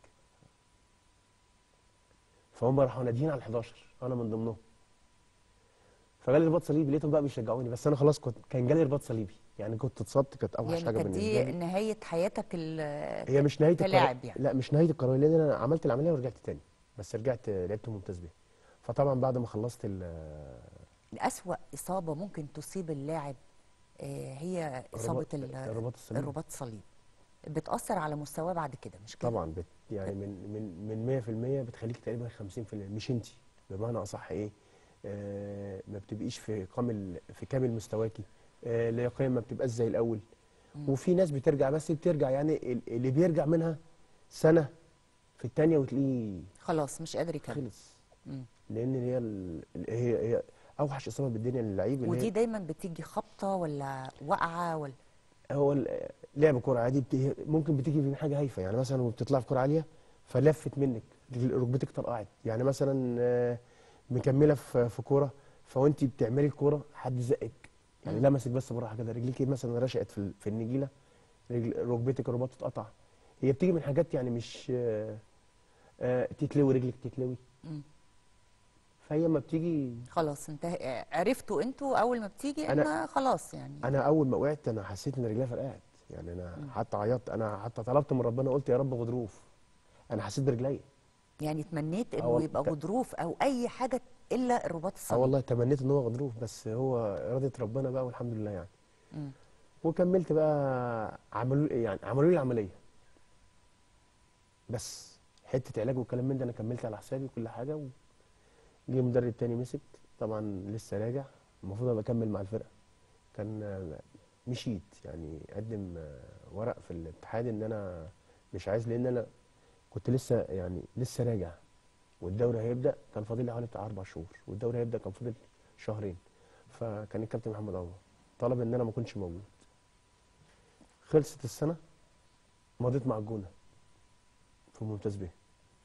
فهم راحوا ناديين على ال 11 انا من ضمنهم فجالي رباط صليبي لقيتهم بقى بيشجعوني بس انا خلاص كنت كان جالي رباط صليبي يعني كنت اتصبت كانت اوحش يعني حاجه كانت بالنسبه دي لي نهايه حياتك ال- هي مش نهايه القرار كلاعب يعني لا مش نهايه القرار لان انا عملت العمليه ورجعت تاني بس رجعت لعبت ممتاز بيها فطبعا بعد ما خلصت ال- أسوأ إصابة ممكن تصيب اللاعب آه، هي إصابة الرباط- ال- الرباط الصليبي. الرباط الصليبي بتأثر على مستواه بعد كده مش كده؟ طبعا بت يعني من من من 100% بتخليك تقريبا 50% مش انت بمعنى اصح ايه آه ما بتبقيش في كامل في كامل مستواكي آه لياقيا ما بتبقاش زي الاول وفي ناس بترجع بس بترجع يعني ال- اللي بيرجع منها سنه في الثانيه وتلاقيه خلاص مش قادر يكمل خلص مم. لان هي ال- ال- هي هي اوحش اصابه بالدنيا للعيب اللي ودي هي دايما بتيجي خبطة ولا وقعة ولا هو ال- لعب كرة عادي بت- ممكن بتيجي من حاجة هايفة يعني مثلا وبتطلع في كرة عالية فلفت منك رجل- ركبتك طرقعت يعني مثلا آه، مكملة في في كورة فوانت بتعملي الكورة حد زقك يعني مم. لمسك بس بالراحة كده رجليك مثلا رشقت في ال- في النجيلة رجل ركبتك الرباط اتقطع هي بتيجي من حاجات يعني مش آه، آه، تتلوي رجلك تتلوي مم. فهي ما بتيجي خلاص انت عرفتوا انتوا أول ما بتيجي أنا- إن خلاص يعني انا اول ما وقعت انا حسيت ان رجليا فرقعت يعني انا حتى عيطت انا حتى طلبت من ربنا قلت يا رب غضروف انا حسيت برجليا يعني تمنيت آه إنه والله. يبقى ت- غضروف أو أي حاجة إلا الرباط اه الصليبي والله تمنيت ان هو غضروف بس هو اراده ربنا بقى والحمد لله يعني مم. وكملت بقى عملوا لي يعني عملوا لي العمليه بس حته علاج والكلام من ده انا كملت على حسابي وكل حاجه و... جه مدرب تاني مسك طبعا لسه راجع المفروض ابقى اكمل مع الفرقه كان آه، مشيت يعني قدم آه، ورق في الاتحاد ان انا مش عايز لان انا كنت لسه يعني لسه راجع والدوري هيبدا كان فاضل لي حوالي بتاع اربع شهور والدوري هيبدا كان فاضل شهرين فكان الكابتن محمد انور طلب ان انا ما اكونش موجود خلصت السنه مضيت مع الجونه في ممتاز به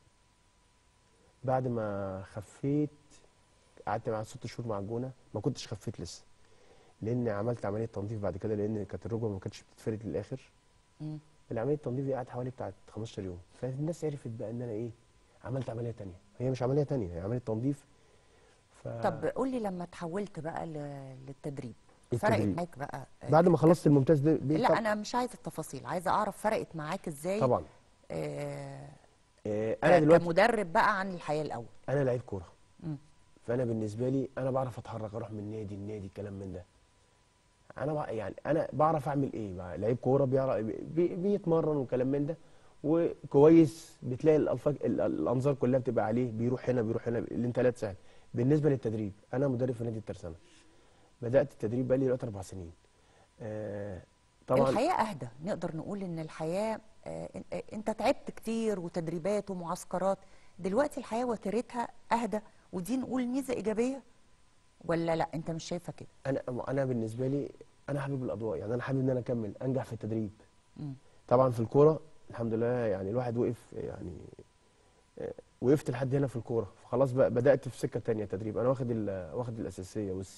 بعد ما خفيت قعدت مع ست شهور مع الجونه ما كنتش خفيت لسه لان عملت عمليه تنظيف بعد كده لان كانت الركبه ما كانتش بتتفرد للاخر مم. العمليه التنظيف دي قعدت حوالي بتاعت 15 يوم فالناس عرفت بقى ان انا ايه عملت عمليه تانية هي مش عمليه تانية هي عمليه تنظيف ف... طب قول لي لما تحولت بقى ل- للتدريب فرقت التدريب. معاك بقى آه، بعد ما خلصت الممتاز ده بيه لا طب- انا مش عايزه التفاصيل عايزه اعرف فرقت معاك ازاي طبعا آه آه انا دلوقتي كمدرب بقى عن الحياه الاول انا لعيب كوره مم. فانا بالنسبه لي انا بعرف اتحرك اروح من نادي لنادي الكلام من ده انا بع- يعني انا بعرف اعمل ايه بقى لعيب كوره بيعرف بي بيتمرن وكلام من ده وكويس بتلاقي الالفاظ ال- الانظار كلها بتبقى عليه بيروح هنا بيروح هنا الانتقالات سهل بالنسبه للتدريب انا مدرب في نادي الترسانه بدات التدريب بقى لي دلوقتي اربع سنين آه طبعا الحياه اهدى نقدر نقول ان الحياه آه إن- آه، انت تعبت كتير وتدريبات ومعسكرات دلوقتي الحياه وتيرتها اهدى ودي نقول ميزه ايجابيه ولا لا انت مش شايفه كده انا انا بالنسبه لي انا حابب الاضواء يعني انا حابب ان انا اكمل انجح في التدريب مم. طبعا في الكوره الحمد لله يعني الواحد وقف يعني آه، وقفت لحد هنا في الكوره فخلاص بقى بدات في سكه تانية تدريب انا واخد ال- واخد الاساسيه والسي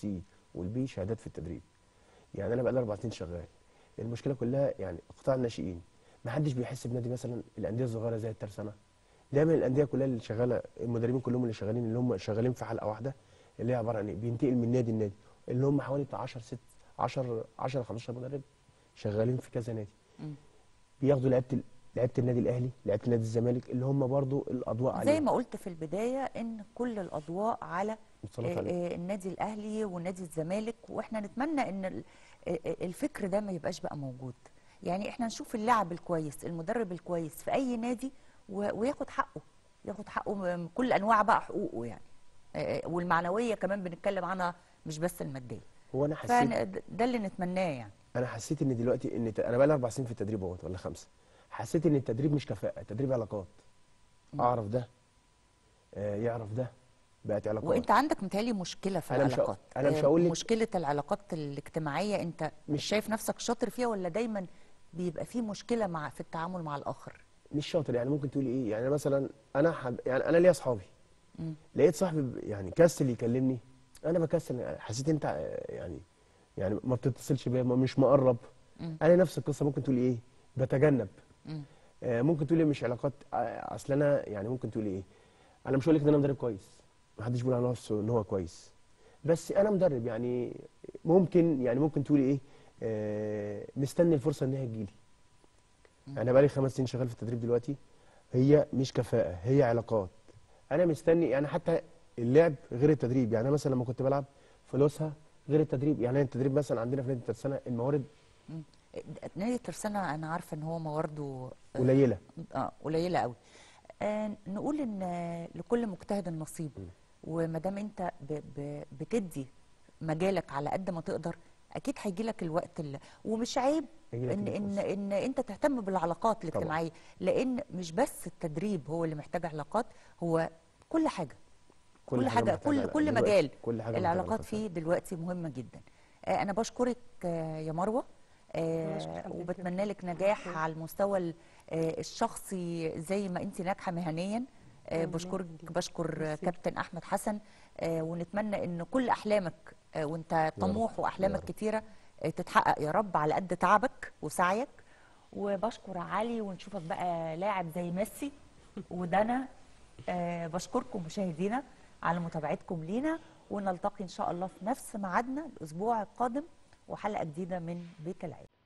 والبي شهادات في التدريب يعني انا بقى لي اربع سنين شغال المشكله كلها يعني قطاع الناشئين ما حدش بيحس بنادي مثلا الانديه الصغيره زي الترسانه دايما الانديه كلها اللي شغاله المدربين كلهم اللي شغالين اللي هم شغالين في حلقه واحده اللي هي عباره عن ايه بينتقل من نادي لنادي اللي هم حوالي بتاع 10 6 10 10 15 مدرب شغالين في كذا نادي مم. بياخدوا لعيبه ال- لعيبه النادي الاهلي لعيبه نادي الزمالك اللي هم برضو الاضواء زي عليهم ما قلت في البدايه ان كل الاضواء على متصالات آه، عليهم آه، النادي الاهلي ونادي الزمالك واحنا نتمنى ان ال- آه، آه، الفكر ده ما يبقاش بقى موجود يعني احنا نشوف اللاعب الكويس المدرب الكويس في اي نادي و- وياخد حقه ياخد حقه من كل انواع بقى حقوقه يعني آه، آه، والمعنويه كمان بنتكلم عنها مش بس الماديه هو انا حسيت فده اللي نتمناه يعني انا حسيت ان دلوقتي ان ت- انا بقى لي اربع سنين في التدريب اهوت ولا خمسه حسيت ان التدريب مش كفاءه التدريب علاقات اعرف ده آه، يعرف ده بقت علاقات وانت عندك متهيألي مشكله في أنا مش ه- العلاقات أنا مش آه، هقول لك- مشكله العلاقات الاجتماعيه انت مش مش- شايف نفسك شاطر فيها ولا دايما بيبقى في مشكله مع في التعامل مع الاخر مش شاطر يعني ممكن تقولي ايه يعني مثلا انا حب يعني انا ليا اصحابي مم. لقيت صاحبي ب- يعني كسل يكلمني انا بكسل حسيت انت آه، يعني يعني ما بتتصلش بيا ما- مش مقرب مم. انا نفس القصه ممكن تقولي ايه بتجنب مم. آه، ممكن تقولي مش علاقات آه، اصل انا يعني ممكن تقولي ايه انا مش هقول لك ان انا مدرب كويس ما حدش بيقول على نفسه ان هو كويس بس انا مدرب يعني ممكن يعني ممكن تقولي ايه آه، مستني الفرصه ان هي تجيلي انا بقالي خمس سنين شغال في التدريب دلوقتي هي مش كفاءه هي علاقات انا مستني يعني حتى اللعب غير التدريب يعني انا مثلا لما كنت بلعب فلوسها غير التدريب يعني التدريب مثلا عندنا في نادي الترسانه الموارد مم. نادي الترسانة انا عارفه ان هو موارده آه، قليله اه قليله قوي آه نقول ان آه، لكل مجتهد نصيب وما دام انت ب ب بتدي مجالك على قد ما تقدر اكيد هيجي لك الوقت اللي ومش عيب هيجيلك ان ان الفرصة. ان انت تهتم بالعلاقات الاجتماعيه لان مش بس التدريب هو اللي محتاج علاقات هو كل حاجه كل, حاجه محتاجة كل علاقات. كل دلوقتي مجال كل حاجه محتاجة العلاقات علاقات. فيه دلوقتي مهمه جدا آه، انا بشكرك آه، يا مروه آه، أشكر حضرتك وبتمنى لك نجاح على المستوى ال- آه، الشخصي زي ما انت ناجحه مهنيا آه، ربنا بشكرك يخليك. بشكر آه، ميرسي. كابتن احمد حسن آه، ونتمنى ان كل احلامك آه، وانت طموح رب، واحلامك يا رب. كتيره آه، تتحقق يا رب على قد تعبك وسعيك وبشكر علي ونشوفك بقى لاعب زي ميسي ودنا آه، بشكركم مشاهدينا على متابعتكم لينا ونلتقي ان شاء الله في نفس ميعادنا الاسبوع القادم وحلقه جديده من بيت العيله